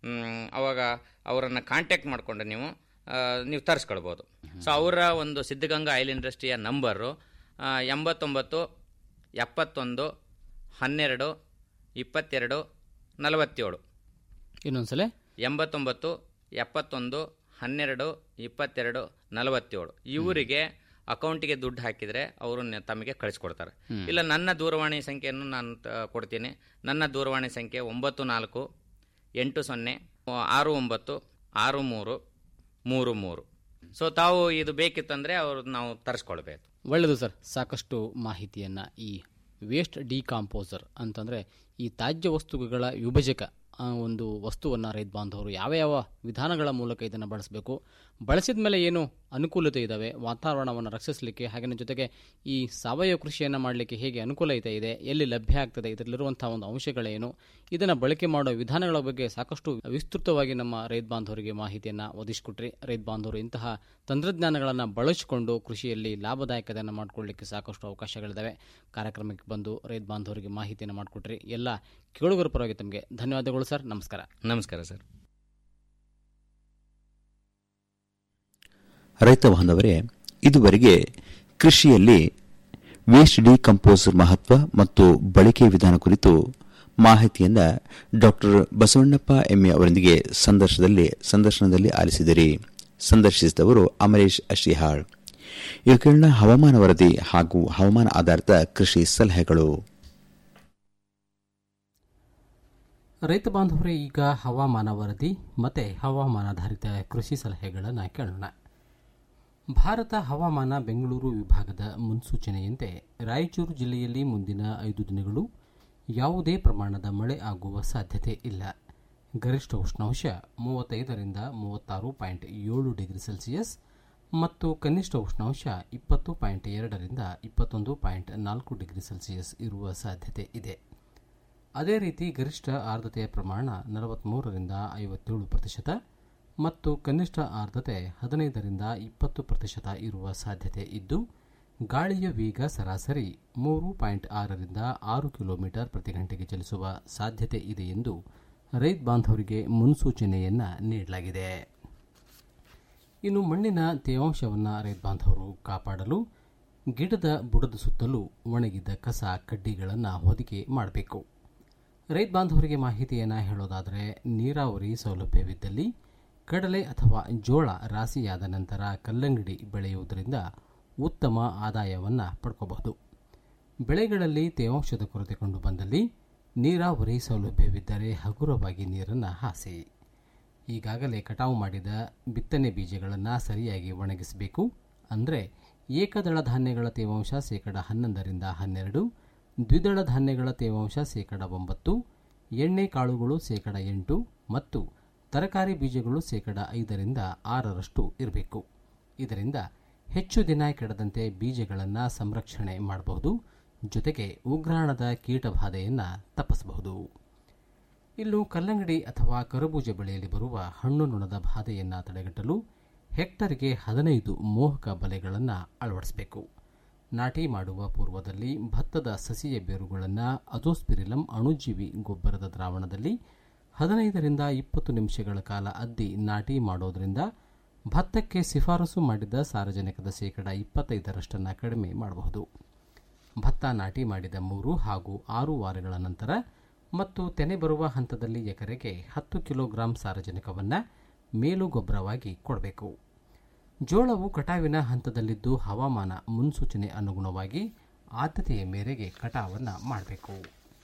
ಅವಾಗ ಅವರನ್ನು ಕಾಂಟ್ಯಾಕ್ಟ್ ಮಾಡಿಕೊಂಡು ನೀವು ಆ, ನೀವು ತರಿಸ್ಕೊಳ್ಬೋದು ಸೊ ಅವರ ಒಂದು ಸಿದ್ಧಗಂಗಾ ಆಯಿಲ್ ಇಂಡಸ್ಟ್ರಿಯ ನಂಬರು ಆ, ಎಂಬತ್ತೊಂಬತ್ತು ಎಪ್ಪತ್ತೊಂದು ಹನ್ನೆರಡು ಇಪ್ಪತ್ತೆರಡು ನಲವತ್ತೇಳು ಇನ್ನೊಂದ್ಸಲ ಎಂಬತ್ತೊಂಬತ್ತು ಎಪ್ಪತ್ತೊಂದು ಹನ್ನೆರಡು ಇಪ್ಪತ್ತೆರಡು ನಲವತ್ತೇಳು ಇವರಿಗೆ ಅಕೌಂಟಿಗೆ ದುಡ್ಡು ಹಾಕಿದರೆ ಅವರು ನೆ- ತಮಗೆ ಕಳಿಸ್ಕೊಡ್ತಾರೆ ಇಲ್ಲ ನನ್ನ ದೂರವಾಣಿ ಸಂಖ್ಯೆಯನ್ನು ನಾನು ತ- ಕೊಡ್ತೀನಿ ನನ್ನ ದೂರವಾಣಿ ಸಂಖ್ಯೆ ಒಂಬತ್ತು ನಾಲ್ಕು ಎಂಟು ಸೊನ್ನೆ ಆರು ಒಂಬತ್ತು ಆರು ಮೂರು ಮೂರು ಮೂರು ಸೊ ತಾವು ಇದು ಬೇಕಿತ್ತಂದರೆ ಅವರು ನಾವು ತರಿಸ್ಕೊಳ್ಬೇಕು ಒಳ್ಳೆಯದು ಸರ್ ಸಾಕಷ್ಟು ಮಾಹಿತಿಯನ್ನು ಈ ವೇಸ್ಟ್ ಡಿಕಾಂಪೋಸರ್ ಅಂತಂದರೆ ಈ ತ್ಯಾಜ್ಯ ವಸ್ತುಗಳ ವಿಭಜಕ ಆ ಒಂದು ವಸ್ತುವನ್ನು ರೈತ ಬಾಂಧವರು ಯಾವ ಯಾವ ವಿಧಾನಗಳ ಮೂಲಕ ಇದನ್ನು ಬಳಸಬೇಕು ಬಳಸಿದ ಮೇಲೆ ಏನು ಅನುಕೂಲತೆ ಇದ್ದಾವೆ ವಾತಾವರಣವನ್ನು ರಕ್ಷಿಸಲಿಕ್ಕೆ ಹಾಗೆಯೇ ಜೊತೆಗೆ ಈ ಸಾವಯವ ಕೃಷಿಯನ್ನು ಮಾಡಲಿಕ್ಕೆ ಹೇಗೆ ಅನುಕೂಲತೆ ಇದೆ ಎಲ್ಲಿ ಲಭ್ಯ ಆಗ್ತದೆ ಇದರಲ್ಲಿರುವಂತಹ ಒಂದು ಅಂಶಗಳೇನು ಇದನ್ನು ಬಳಕೆ ಮಾಡೋ ವಿಧಾನಗಳ ಬಗ್ಗೆ ಸಾಕಷ್ಟು ವಿಸ್ತೃತವಾಗಿ ನಮ್ಮ ರೈತ ಬಾಂಧವರಿಗೆ ಮಾಹಿತಿಯನ್ನು ಒದಗಿಸಿಕೊಟ್ರಿ ರೈತ ಬಾಂಧವರು ಇಂತಹ ತಂತ್ರಜ್ಞಾನಗಳನ್ನು ಬಳಸಿಕೊಂಡು ಕೃಷಿಯಲ್ಲಿ ಲಾಭದಾಯಕತೆಯನ್ನು ಮಾಡಿಕೊಳ್ಳಿಕ್ಕೆ ಸಾಕಷ್ಟು ಅವಕಾಶಗಳಿದ್ದಾವೆ ಕಾರ್ಯಕ್ರಮಕ್ಕೆ ಬಂದು ರೈತ ಬಾಂಧವರಿಗೆ ಮಾಹಿತಿಯನ್ನು ಮಾಡಿಕೊಟ್ರಿ ಎಲ್ಲ ಕೇಳುಗರ ಪರವಾಗಿ ತಮಗೆ ಧನ್ಯವಾದಗಳು ಸರ್ ನಮಸ್ಕಾರ ನಮಸ್ಕಾರ ಸರ್ ರೈತ ಬಾಂಧವರೇ ಇದುವರೆಗೆ ಕೃಷಿಯಲ್ಲಿ ವೇಸ್ಟ್ ಡಿಕಂಪೋಸರ್ ಮಹತ್ವ ಮತ್ತು ಬಳಕೆ ವಿಧಾನ ಕುರಿತು ಮಾಹಿತಿಯನ್ನ ಡಾಕ್ಟರ್ ಬಸವಣ್ಣಪ್ಪ ಎಮ್ಮೆ ಅವರೊಂದಿಗೆ ಸಂದರ್ಶನದಲ್ಲಿ ಸಂದರ್ಶನದಲ್ಲಿ ಆಲಿಸಿದಿರಿ ಸಂದರ್ಶಿಸಿದವರು ಅಮರೇಶ್ ಅಶಿಹಾಳ್ ಈಗ ಕೇಳೋಣ ಹವಾಮಾನ ವರದಿ ಹಾಗೂ ಹವಾಮಾನ ಆಧಾರಿತ ಕೃಷಿ ಸಲಹೆಗಳು ರೈತ ಬಾಂಧವರೇ ಈಗ ಹವಾಮಾನ ವರದಿ ಮತ್ತು ಹವಾಮಾನಾಧಾರಿತ ಕೃಷಿ ಸಲಹೆಗಳನ್ನು ಕೇಳೋಣ ಭಾರತ ಹವಾಮಾನ ಬೆಂಗಳೂರು ವಿಭಾಗದ ಮುನ್ಸೂಚನೆಯಂತೆ ರಾಯಚೂರು ಜಿಲ್ಲೆಯಲ್ಲಿ ಮುಂದಿನ ಐದು ದಿನಗಳು ಯಾವುದೇ ಪ್ರಮಾಣದ ಮಳೆ ಆಗುವ ಸಾಧ್ಯತೆ ಇಲ್ಲ ಗರಿಷ್ಠ ಉಷ್ಣಾಂಶ ಮೂವತ್ತೈದರಿಂದ ಮೂವತ್ತಾರು ಪಾಯಿಂಟ್ ಏಳು ಡಿಗ್ರಿ ಸೆಲ್ಸಿಯಸ್ ಮತ್ತು ಕನಿಷ್ಠ ಉಷ್ಣಾಂಶ ಇಪ್ಪತ್ತು ಪಾಯಿಂಟ್ ಎರಡರಿಂದ ಇಪ್ಪತ್ತೊಂದು ಪಾಯಿಂಟ್ ನಾಲ್ಕು ಡಿಗ್ರಿ ಸೆಲ್ಸಿಯಸ್ ಇರುವ ಸಾಧ್ಯತೆ ಇದೆ ಅದೇ ರೀತಿ ಗರಿಷ್ಠ ಆರ್ದ್ರತೆಯ ಪ್ರಮಾಣ ನಲವತ್ತ್ಮೂರರಿಂದ ಐವತ್ತೇಳು ಪ್ರತಿಶತ ಮತ್ತು ಕನಿಷ್ಠ ಆರ್ದ್ರತೆ ಹದಿನೈದರಿಂದ ಇಪ್ಪತ್ತು ಪ್ರತಿಶತ ಇರುವ ಸಾಧ್ಯತೆ ಇದ್ದು ಗಾಳಿಯ ವೇಗ ಸರಾಸರಿ ಮೂರು ಪಾಯಿಂಟ್ ಆರರಿಂದ ಆರು ಕಿಲೋಮೀಟರ್ ಪ್ರತಿ ಗಂಟೆಗೆ ಚಲಿಸುವ ಸಾಧ್ಯತೆ ಇದೆ ಎಂದು ರೈತ ಬಾಂಧವರಿಗೆ ಮುನ್ಸೂಚನೆಯನ್ನು ನೀಡಲಾಗಿದೆ ಇನ್ನು ಮಣ್ಣಿನ ತೇವಾಂಶವನ್ನು ರೈತ ಬಾಂಧವರು ಕಾಪಾಡಲು ಗಿಡದ ಬುಡದ ಸುತ್ತಲೂ ಒಣಗಿದ ಕಸ ಕಡ್ಡಿಗಳನ್ನು ಹೊದಿಕೆ ಮಾಡಬೇಕು ರೈತ ಬಾಂಧವರಿಗೆ ಮಾಹಿತಿಯನ್ನು ಹೇಳೋದಾದರೆ ನೀರಾವರಿ ಸೌಲಭ್ಯವಿದ್ದಲ್ಲಿ ಕಡಲೆ ಅಥವಾ ಜೋಳ ರಾಸಿಯಾದ ನಂತರ ಕಲ್ಲಂಗಡಿ ಬೆಳೆಯುವುದರಿಂದ ಉತ್ತಮ ಆದಾಯವನ್ನು ಪಡ್ಕೋಬಹುದು ಬೆಳೆಗಳಲ್ಲಿ ತೇವಾಂಶದ ಕೊರತೆ ಕಂಡು ಬಂದಲ್ಲಿ ನೀರಾವರಿ ಸೌಲಭ್ಯವಿದ್ದರೆ ಹಗುರವಾಗಿ ನೀರನ್ನು ಹಾಸಿ ಈಗಾಗಲೇ ಕಟಾವು ಮಾಡಿದ ಬಿತ್ತನೆ ಬೀಜಗಳನ್ನು ಸರಿಯಾಗಿ ಒಣಗಿಸಬೇಕು ಅಂದರೆ ಏಕದಳ ಧಾನ್ಯಗಳ ತೇವಾಂಶ ಶೇಕಡ ಹನ್ನೊಂದರಿಂದ ಹನ್ನೆರಡು ದ್ವಿದಳ ಧಾನ್ಯಗಳ ತೇವಾಂಶ ಶೇಕಡ ಒಂಬತ್ತು ಎಣ್ಣೆ ಕಾಳುಗಳು ಶೇಕಡ ಎಂಟು ಮತ್ತು ತರಕಾರಿ ಬೀಜಗಳು ಶೇಕಡ ಐದರಿಂದ ಆರರಷ್ಟು ಇರಬೇಕು ಇದರಿಂದ ಹೆಚ್ಚು ದಿನ ಕೆಡದಂತೆ ಬೀಜಗಳನ್ನು ಸಂರಕ್ಷಣೆ ಮಾಡಬಹುದು ಜೊತೆಗೆ ಉಗ್ರಾಣದ ಕೀಟಬಾಧೆಯನ್ನು ತಪ್ಪಿಸಬಹುದು ಇನ್ನು ಕಲ್ಲಂಗಡಿ ಅಥವಾ ಕರಬೂಜ ಬೆಳೆಯಲ್ಲಿ ಬರುವ ಹಣ್ಣು ನೊಣದ ಬಾಧೆಯನ್ನು ತಡೆಗಟ್ಟಲು ಹೆಕ್ಟರ್ಗೆ ಹದಿನೈದು ಮೋಹಕ ಬಲೆಗಳನ್ನು ಅಳವಡಿಸಬೇಕು ನಾಟಿ ಮಾಡುವ ಪೂರ್ವದಲ್ಲಿ ಭತ್ತದ ಸಸಿಯ ಬೇರುಗಳನ್ನು ಅಜೋಸ್ಪಿರಿಲಂ ಅಣುಜೀವಿ ಗೊಬ್ಬರದ ದ್ರಾವಣದಲ್ಲಿ ಹದಿನೈದರಿಂದ ಇಪ್ಪತ್ತು ನಿಮಿಷಗಳ ಕಾಲ ಅದ್ದಿ ನಾಟಿ ಮಾಡೋದರಿಂದ ಭತ್ತಕ್ಕೆ ಶಿಫಾರಸು ಮಾಡಿದ ಸಾರಜನಕದ ಶೇಕಡ ಇಪ್ಪತ್ತೈದರಷ್ಟನ್ನು ಕಡಿಮೆ ಮಾಡಬಹುದು ಭತ್ತ ನಾಟಿ ಮಾಡಿದ ಮೂರು ಹಾಗೂ ಆರು ವಾರಗಳ ನಂತರ ಮತ್ತು ತೆನೆ ಬರುವ ಹಂತದಲ್ಲಿ ಎಕರೆಗೆ ಹತ್ತು ಕಿಲೋಗ್ರಾಂ ಸಾರಜನಕವನ್ನು ಮೇಲು ಗೊಬ್ಬರವಾಗಿ ಕೊಡಬೇಕು ಜೋಳವು ಕಟಾವಿನ ಹಂತದಲ್ಲಿದ್ದು ಹವಾಮಾನ ಮುನ್ಸೂಚನೆ ಅನುಗುಣವಾಗಿ ಆದ್ಯತೆಯ ಮೇರೆಗೆ ಕಟಾವನ್ನು ಮಾಡಬೇಕು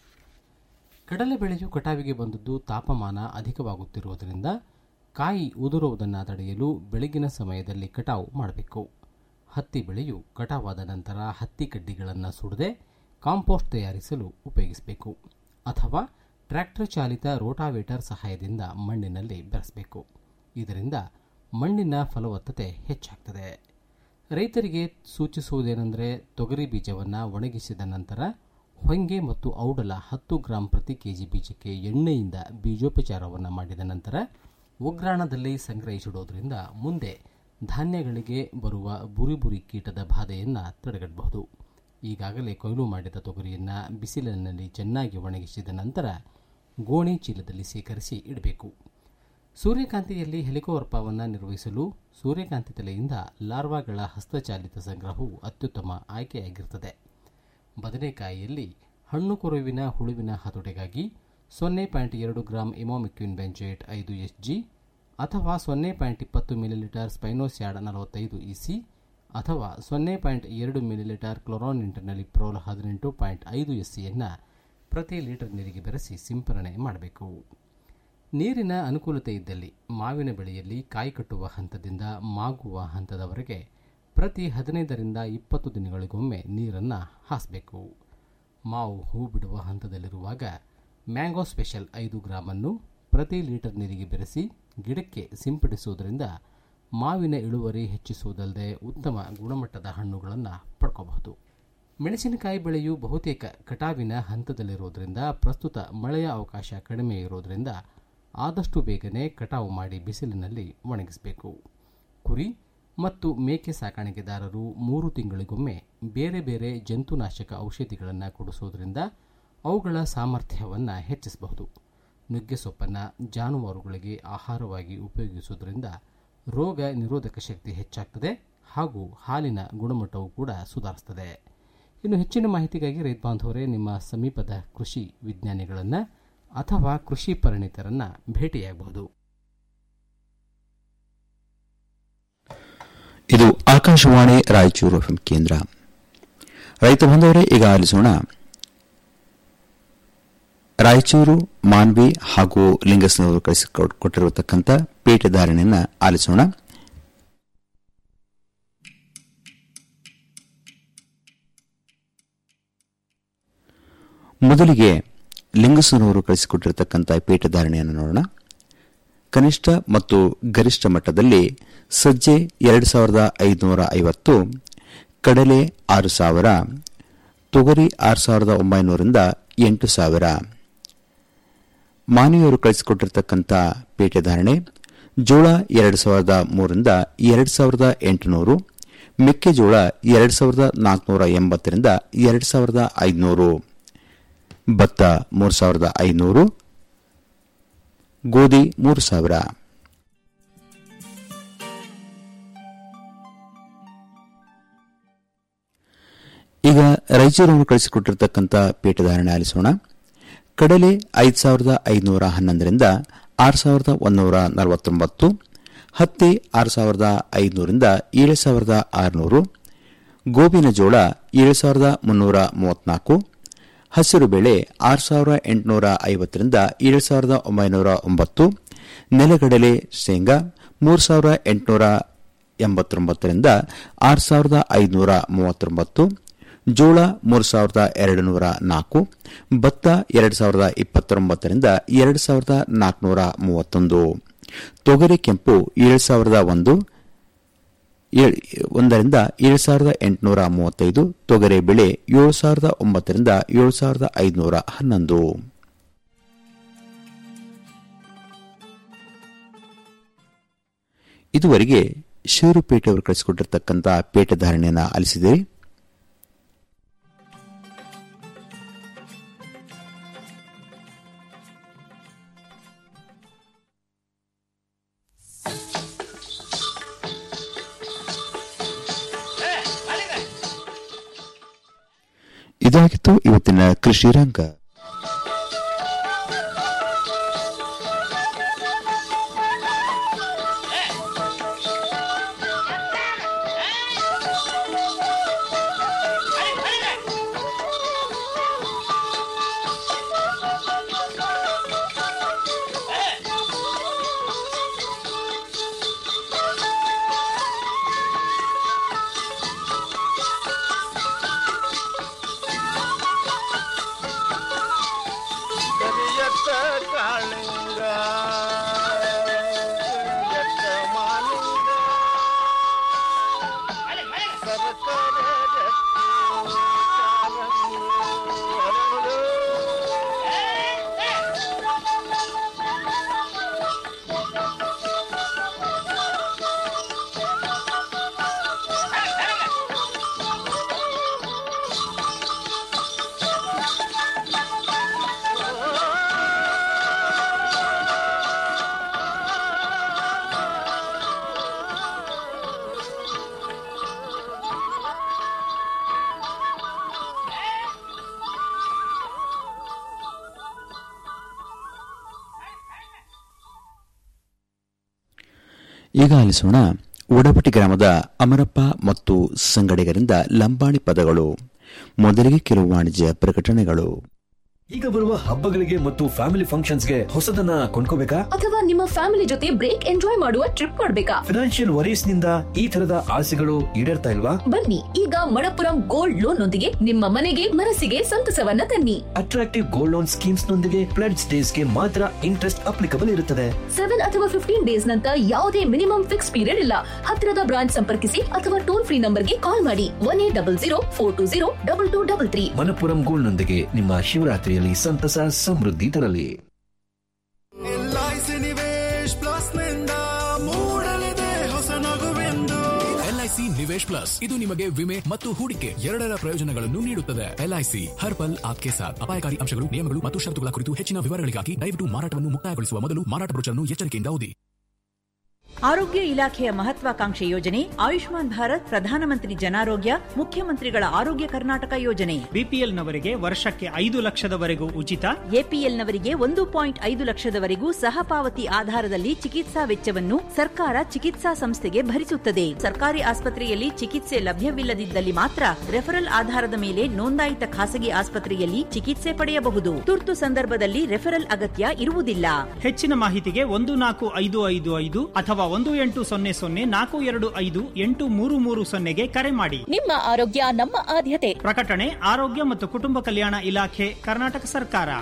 ಕಡಲೆ ಬೆಳೆಯು ಕಟಾವಿಗೆ ಬಂದದ್ದು ತಾಪಮಾನ ಅಧಿಕವಾಗುತ್ತಿರುವುದರಿಂದ ಕಾಯಿ ಉದುರುವುದನ್ನು ತಡೆಯಲು ಬೆಳಗಿನ ಸಮಯದಲ್ಲಿ ಕಟಾವು ಮಾಡಬೇಕು ಹತ್ತಿ ಬೆಳೆಯು ಕಟಾವಾದ ನಂತರ ಹತ್ತಿ ಕಡ್ಡಿಗಳನ್ನು ಸುಡದೆ ಕಾಂಪೋಸ್ಟ್ ತಯಾರಿಸಲು ಉಪಯೋಗಿಸಬೇಕು ಅಥವಾ ಟ್ರ್ಯಾಕ್ಟರ್ ಚಾಲಿತ ರೋಟಾವೇಟರ್ ಸಹಾಯದಿಂದ ಮಣ್ಣಿನಲ್ಲಿ ಬೆರೆಸಬೇಕು ಇದರಿಂದ ಮಣ್ಣಿನ ಫಲವತ್ತತೆ ಹೆಚ್ಚಾಗ್ತದೆ ರೈತರಿಗೆ ಸೂಚಿಸುವುದೇನೆಂದರೆ ತೊಗರಿ ಬೀಜವನ್ನು ಒಣಗಿಸಿದ ನಂತರ ಹೊಂಗೆ ಮತ್ತು ಔಡಲ ಹತ್ತು ಗ್ರಾಂ ಪ್ರತಿ ಕೆಜಿ ಬೀಜಕ್ಕೆ ಎಣ್ಣೆಯಿಂದ ಬೀಜೋಪಚಾರವನ್ನು ಮಾಡಿದ ನಂತರ ಉಗ್ರಾಣದಲ್ಲಿ ಸಂಗ್ರಹಿಸಿಡೋದ್ರಿಂದ ಮುಂದೆ ಧಾನ್ಯಗಳಿಗೆ ಬರುವ ಬುರಿ ಬುರಿ ಕೀಟದ ಬಾಧೆಯನ್ನು ತಡೆಗಟ್ಟಬಹುದು ಈಗಾಗಲೇ ಕೊಯ್ಲು ಮಾಡಿದ ತೊಗರಿಯನ್ನು ಬಿಸಿಲಿನಲ್ಲಿ ಚೆನ್ನಾಗಿ ಒಣಗಿಸಿದ ನಂತರ ಗೋಣಿ ಚೀಲದಲ್ಲಿ ಸೇಕರಿಸಿ ಇಡಬೇಕು ಸೂರ್ಯಕಾಂತಿಯಲ್ಲಿ ಹೆಲಿಕೋವರ್ಪವನ್ನು ನಿರ್ವಹಿಸಲು ಸೂರ್ಯಕಾಂತಿ ತಲೆಯಿಂದ ಲಾರ್ವಾಗಳ ಹಸ್ತಚಾಲಿತ ಸಂಗ್ರಹವು ಅತ್ಯುತ್ತಮ ಆಯ್ಕೆಯಾಗಿರುತ್ತದೆ ಬದನೆಕಾಯಿಯಲ್ಲಿ ಹಣ್ಣು ಕೊರುವಿನ ಹುಳುವಿನ ಹತೋಟಿಗಾಗಿ ಸೊನ್ನೆ ಪಾಯಿಂಟ್ ಎರಡು ಗ್ರಾಂ ಇಮೋಮಿಕ್ವಿನ್ ಬೆಂಜೇಟ್ ಐದು ಎಸ್ ಜಿ ಅಥವಾ ಸೊನ್ನೆ ಪಾಯಿಂಟ್ ಇಪ್ಪತ್ತು ಮಿಲಿಲೀಟರ್ ಸ್ಪೈನೋಸ್ಯಾಡ್ ನಲವತ್ತೈದು ಇಸಿ ಅಥವಾ ಸೊನ್ನೆ ಪಾಯಿಂಟ್ ಎರಡು ಮಿಲಿಲೀಟರ್ ಕ್ಲೊರಾನ್ ಇಂಟರ್ನಲ್ಲಿ ಪ್ರೋಲ್ ಹದಿನೆಂಟು ಪಾಯಿಂಟ್ ಐದು ಎಸ್ ಸಿಯನ್ನು ಪ್ರತಿ ಲೀಟರ್ ನೀರಿಗೆ ಬೆರೆಸಿ ಸಿಂಪರಣೆ ಮಾಡಬೇಕು ನೀರಿನ ಅನುಕೂಲತೆ ಇದ್ದಲ್ಲಿ ಮಾವಿನ ಬೆಳೆಯಲ್ಲಿ ಕಾಯಿ ಕಟ್ಟುವ ಹಂತದಿಂದ ಮಾಗುವ ಹಂತದವರೆಗೆ ಪ್ರತಿ ಹದಿನೈದರಿಂದ ಇಪ್ಪತ್ತು ದಿನಗಳಿಗೊಮ್ಮೆ ನೀರನ್ನು ಹಾಸಬೇಕು ಮಾವು ಹೂ ಬಿಡುವ ಹಂತದಲ್ಲಿರುವಾಗ ಮ್ಯಾಂಗೋ ಸ್ಪೆಷಲ್ ಐದು ಗ್ರಾಮನ್ನು ಪ್ರತಿ ಲೀಟರ್ ನೀರಿಗೆ ಬೆರೆಸಿ ಗಿಡಕ್ಕೆ ಸಿಂಪಡಿಸುವುದರಿಂದ ಮಾವಿನ ಇಳುವರಿ ಹೆಚ್ಚಿಸುವುದಲ್ಲದೆ ಉತ್ತಮ ಗುಣಮಟ್ಟದ ಹಣ್ಣುಗಳನ್ನು ಪಡ್ಕೋಬಹುದು ಮೆಣಸಿನಕಾಯಿ ಬೆಳೆಯು ಬಹುತೇಕ ಕಟಾವಿನ ಹಂತದಲ್ಲಿರುವುದರಿಂದ ಪ್ರಸ್ತುತ ಮಳೆಯ ಅವಕಾಶ ಕಡಿಮೆ ಇರುವುದರಿಂದ ಆದಷ್ಟು ಬೇಗನೆ ಕಟಾವು ಮಾಡಿ ಬಿಸಿಲಿನಲ್ಲಿ ಒಣಗಿಸಬೇಕು ಕುರಿ ಮತ್ತು ಮೇಕೆ ಸಾಕಾಣಿಕೆದಾರರು ಮೂರು ತಿಂಗಳಿಗೊಮ್ಮೆ ಬೇರೆ ಬೇರೆ ಜಂತುನಾಶಕ ಔಷಧಿಗಳನ್ನು ಕೊಡಿಸೋದ್ರಿಂದ ಅವುಗಳ ಸಾಮರ್ಥ್ಯವನ್ನು ಹೆಚ್ಚಿಸಬಹುದು ನುಗ್ಗೆ ಸೊಪ್ಪನ್ನು ಜಾನುವಾರುಗಳಿಗೆ ಆಹಾರವಾಗಿ ಉಪಯೋಗಿಸುವುದರಿಂದ ರೋಗ ನಿರೋಧಕ ಶಕ್ತಿ ಹೆಚ್ಚಾಗ್ತದೆ ಹಾಗೂ ಹಾಲಿನ ಗುಣಮಟ್ಟವೂ ಕೂಡ ಸುಧಾರಿಸ್ತದೆ ಇನ್ನು ಹೆಚ್ಚಿನ ಮಾಹಿತಿಗಾಗಿ ರೈತ ಬಾಂಧವರೇ ನಿಮ್ಮ ಸಮೀಪದ ಕೃಷಿ ವಿಜ್ಞಾನಿಗಳನ್ನು ಅಥವಾ ಕೃಷಿ ಪರಿಣಿತರನ್ನು ಭೇಟಿಯಾಗಬಹುದು ಇದು ಆಕಾಶವಾಣಿ ರಾಯಚೂರು ಎಫ್ಎಂ ಕೇಂದ್ರ ರೈತ ಬಂದವರೇ ಈಗ ಆಲಿಸೋಣ ರಾಯಚೂರು ಮಾನ್ವಿ ಹಾಗೂ ಲಿಂಗಸ್ನವರು ಕಳಿಸಿಕೊಟ್ಟಿರತಕ್ಕಂಥ ಪೇಟೆದಾರಣಿಯನ್ನ ಆಲಿಸೋಣ ಮೊದಲಿಗೆ ಲಿಂಗಸ್ನವರು ಕಳಿಸಿಕೊಟ್ಟಿರತಕ್ಕಂಥ ಪೇಟೆದಾರಣಿಯನ್ನು ನೋಡೋಣ ಕನಿಷ್ಠ ಮತ್ತು ಗರಿಷ್ಠ ಮಟ್ಟದಲ್ಲಿ ಸಜ್ಜೆ ಎರಡು ಸಾವಿರದ ಐದುನೂರ ಐವತ್ತು ಕಡಲೆ ಆರು ಸಾವಿರ ತೊಗರಿ ಆರು ಸಾವಿರದ ಒಂಬೈನೂರಿಂದ ಎಂಟು ಸಾವಿರ ಮಾನವಿಯವರು ಕಳಿಸಿಕೊಟ್ಟಿರ್ತಕ್ಕಂಥ ಪೇಟೆ ಧಾರಣೆ ಜೋಳ ಎರಡು ಸಾವಿರದ ಮೂರರಿಂದ ಎರಡು ಸಾವಿರದ ಎಂಟುನೂರು ಮೆಕ್ಕೆಜೋಳ ಎರಡು ಸಾವಿರದ ನಾಲ್ಕುನೂರ ಎಂಬತ್ತರಿಂದ ಎರಡು ಸಾವಿರದ ಐದುನೂರು ಭತ್ತ ಮೂರು ಸಾವಿರದ ಐನೂರು ಗೋಧಿ ಮೂರು ಸಾವಿರ ಈಗ ರಾಯಚೂರನ್ನು ಕಳಿಸಿಕೊಟ್ಟಿರ್ತಕ್ಕಂಥ ಪೇಟೆಧಾರಣೆ ಆಲಿಸೋಣ ಕಡಲೆ ಐದು ಸಾವಿರದ ಐದುನೂರ ಹನ್ನೊಂದರಿಂದ ಆರು ಸಾವಿರದ ಒಂದೂರ ನಲವತ್ತೊಂಬತ್ತು ಹತ್ತಿ ಆರು ಸಾವಿರದ ಐದುನೂರಿಂದ ಏಳು ಸಾವಿರದ ಆರುನೂರು ಗೋಬಿನ ಜೋಳ ಏಳು ಸಾವಿರದ ಮುನ್ನೂರ ಮೂವತ್ನಾಲ್ಕು ಹಸಿರು ಬೇಳೆ ಆರು ಸಾವಿರ ಎಂಟುನೂರ ಐವತ್ತರಿಂದ ಏಳು ಸಾವಿರದ ಒಂಬೈನೂರ ಒಂಬತ್ತು ನೆಲಗಡಲೆ ಶೇಂಗಾ ಮೂರು ಸಾವಿರ ಎಂಟುನೂರ ಎಂಬತ್ತೊಂಬತ್ತರಿಂದ ಆರು ಸಾವಿರದ ಐದುನೂರ ಮೂವತ್ತೊಂಬತ್ತು ಜೋಳ ಮೂರು ಸಾವಿರದ ಎರಡು ನೂರ ನಾಲ್ಕು ಭತ್ತ ಎರಡು ಸಾವಿರದ ಇಪ್ಪತ್ತೊಂಬತ್ತರಿಂದ ಎರಡು ಸಾವಿರದ ನಾಲ್ಕುನೂರ ಮೂವತ್ತೊಂದು ತೊಗರಿ ಕೆಂಪು ಏಳು ಸಾವಿರದ ಒಂದು ಏಳ್- ಒಂದರಿಂದ ಏಳು ಸಾವಿರದ ಎಂಟುನೂರ ಮೂವತ್ತೈದು ತೊಗರಿ ಬೆಳೆ ಏಳು ಸಾವಿರದ ಒಂಬತ್ತರಿಂದ ಏಳು ಸಾವಿರದ ಐದುನೂರ ಹನ್ನೊಂದು ಇದುವರೆಗೆ ಶಿವರುಪೇಟೆ ಅವರು ಕಳಿಸಿಕೊಟ್ಟಿರ್ತಕ್ಕಂಥ ಪೇಟೆ ಧಾರಣೆಯನ್ನು ಆಲಿಸಿದಿರಿ ಇದಾಗಿತ್ತು ಇವತ್ತಿನ ಕೃಷಿ ರಂಗ ಕರಿಯತ್ತ ಕಾಳಿಂಗ ಕರಿಯತ್ತ ಮಾಲಿಂಗ ಸರ್ಕಾರ ಈಗ ಆಲಿಸೋಣ ಉಡಪಟಿ ಗ್ರಾಮದ ಅಮರಪ್ಪ ಮತ್ತು ಸಂಗಡಿಗರಿಂದ ಲಂಬಾಣಿ ಪದಗಳು ಮೊದಲಿಗೆ ಕೆಲವು ವಾಣಿಜ್ಯ ಪ್ರಕಟಣೆಗಳು ಈಗ ಬರುವ ಹಬ್ಬಗಳಿಗೆ ಮತ್ತು ಫ್ಯಾಮಿಲಿ ಫಂಕ್ಷನ್ಸ್ಗೆ ಹೊಸದನ್ನ ಕೊಂಡ್ಕೋಬೇಕಾ ಅಥವಾ ನಿಮ್ಮ ಫ್ಯಾಮಿಲಿ ಜೊತೆ ಬ್ರೇಕ್ ಎಂಜಾಯ್ ಮಾಡುವ ಟ್ರಿಪ್ ಮಾಡ್ಬೇಕಾ ಫಿನಾನ್ಷಿಯಲ್ ವರೀಸ್ ನಿಂದ ಈ ತರದ ಆಸೆಗಳು ಈಡೇರ್ತಾ ಇಲ್ವಾ ಬನ್ನಿ ಈಗ ಮಣಪುರಂ ಗೋಲ್ಡ್ ಲೋನ್ ನೊಂದಿಗೆ ನಿಮ್ಮ ಮನೆಗೆ ಮನಸ್ಸಿಗೆ ಸಂತಸವನ್ನ ತನ್ನಿ ಅಟ್ರಾಕ್ಟಿವ್ ಗೋಲ್ಡ್ ಲೋನ್ ಸ್ಕೀಮ್ಸ್ ನೊಂದಿಗೆ ಪ್ಲೆಡ್ಸ್ ಡೇಸ್ ಗೆ ಮಾತ್ರ ಇಂಟ್ರೆಸ್ಟ್ ಅಪ್ಲಿಕಬಲ್ ಇರುತ್ತದೆ ಸೆವೆನ್ ಅಥವಾ ಫಿಫ್ಟೀನ್ ಡೇಸ್ ನಂತ ಯಾವುದೇ ಮಿನಿಮಮ್ ಫಿಕ್ಸ್ ಪೀರಿಯಡ್ ಇಲ್ಲ ಹತ್ತಿರದ ಬ್ರಾಂಚ್ ಸಂಪರ್ಕಿಸಿ ಅಥವಾ ಟೋಲ್ ಫ್ರೀ ನಂಬರ್ಗೆ ಕಾಲ್ ಮಾಡಿ one eight double zero four two zero double two double three Manappuram gold ನೊಂದಿಗೆ ನಿಮ್ಮ ಶಿವರಾತ್ರಿಯಲ್ಲಿ ಸಂತಸ ಸಮೃದ್ಧಿ ತರಲಿ ಎಲ್ಐಸಿ ನಿವೇಶ್ ಪ್ಲಸ್ ನಿಂದ ಮೂಡಲಿದೆ ಹೊಸ ನಗುವೆಂದು ಎಲ್ಐಸಿ ನಿವೇಶ್ ಪ್ಲಸ್ ಇದು ನಿಮಗೆ ವಿಮೆ ಮತ್ತು ಹೂಡಿಕೆ ಎರಡರ ಪ್ರಯೋಜನಗಳನ್ನು ನೀಡುತ್ತದೆ ಎಲ್ಐಸಿ ಹರ್ ಪಲ್ ಆಪ್ಕೆ ಸಾಥ್ ಅಪಾಯಕಾರಿ ಅಂಶಗಳು ನಿಯಮಗಳು ಮತ್ತು ಷರತ್ತುಗಳ ಕುರಿತು ಹೆಚ್ಚಿನ ವಿವರಗಳಿಗಾಗಿ ದಯವಿಟ್ಟು ಮಾರಾಟವನ್ನು ಮುಕ್ತಾಯಗೊಳಿಸುವ ಮೊದಲು ಮಾರಾಟ ಬ್ರೋಚರ್ನ್ನು ಎಚ್ಚರಿಕೆಯಿಂದ ಓದಿ ಆರೋಗ್ಯ ಇಲಾಖೆಯ ಮಹತ್ವಾಕಾಂಕ್ಷೆ ಯೋಜನೆ ಆಯುಷ್ಮಾನ್ ಭಾರತ್ ಪ್ರಧಾನಮಂತ್ರಿ ಜನಾರೋಗ್ಯ ಮುಖ್ಯಮಂತ್ರಿಗಳ ಆರೋಗ್ಯ ಕರ್ನಾಟಕ ಯೋಜನೆ ಬಿಪಿಎಲ್ನವರಿಗೆ ವರ್ಷಕ್ಕೆ ಐದು ಲಕ್ಷದವರೆಗೂ ಉಚಿತ ಎಪಿಎಲ್ನವರಿಗೆ ಒಂದು ಪಾಯಿಂಟ್ ಐದು ಲಕ್ಷದವರೆಗೂ ಸಹಪಾವತಿ ಆಧಾರದಲ್ಲಿ ಚಿಕಿತ್ಸಾ ವೆಚ್ಚವನ್ನು ಸರ್ಕಾರ ಚಿಕಿತ್ಸಾ ಸಂಸ್ಥೆಗೆ ಭರಿಸುತ್ತದೆ ಸರ್ಕಾರಿ ಆಸ್ಪತ್ರೆಯಲ್ಲಿ ಚಿಕಿತ್ಸೆ ಲಭ್ಯವಿಲ್ಲದಿದ್ದಲ್ಲಿ ಮಾತ್ರ ರೆಫರಲ್ ಆಧಾರದ ಮೇಲೆ ನೋಂದಾಯಿತ ಖಾಸಗಿ ಆಸ್ಪತ್ರೆಯಲ್ಲಿ ಚಿಕಿತ್ಸೆ ಪಡೆಯಬಹುದು ತುರ್ತು ಸಂದರ್ಭದಲ್ಲಿ ರೆಫರಲ್ ಅಗತ್ಯ ಇರುವುದಿಲ್ಲ ಹೆಚ್ಚಿನ ಮಾಹಿತಿಗೆ ಒಂದು ನಾಲ್ಕು ಐದು ಐದು ಐದು ಅಥವಾ ಒಂದು ಎಂಟು ಸೊನ್ನೆ ಸೊನ್ನೆ ನಾಲ್ಕು ಎರಡು ಐದು ಎಂಟು ಮೂರು ಮೂರು ಸೊನ್ನೆಗೆ ಕರೆ ಮಾಡಿ ನಿಮ್ಮ ಆರೋಗ್ಯ ನಮ್ಮ ಆದ್ಯತೆ ಪ್ರಕಟಣೆ ಆರೋಗ್ಯ ಮತ್ತು ಕುಟುಂಬ ಕಲ್ಯಾಣ ಇಲಾಖೆ ಕರ್ನಾಟಕ ಸರ್ಕಾರ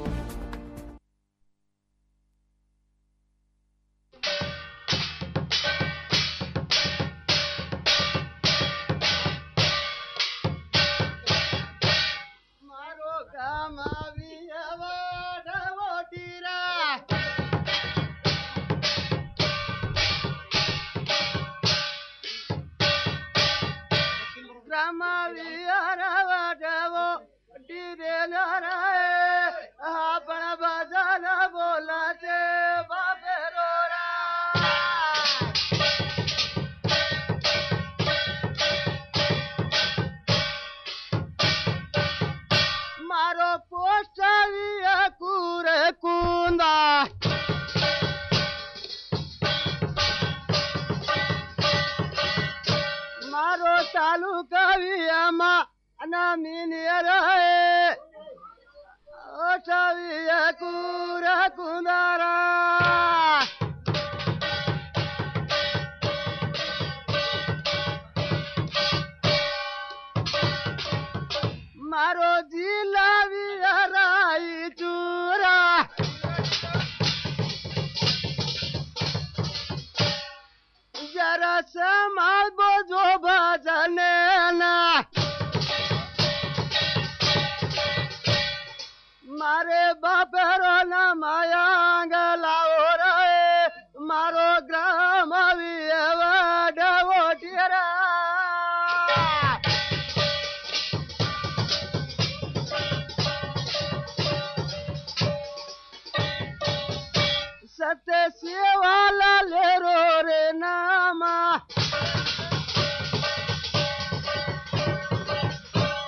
ಮಾರೋ ಕಾಮವಿಯವಡ ಓಟಿರಾ ಗ್ರಾಮವಿಯವಡವೋ ಡಿರೆ ನರಾಯ आपण बजान बोलाचे बाबेरोरा મારો પોસ્ટાવી કુરે કુંદા जमीन रहे छविय कूरा कुंदारा मारो जिला राई चूरा जरा समाल बोझो भजने ना मारे बाप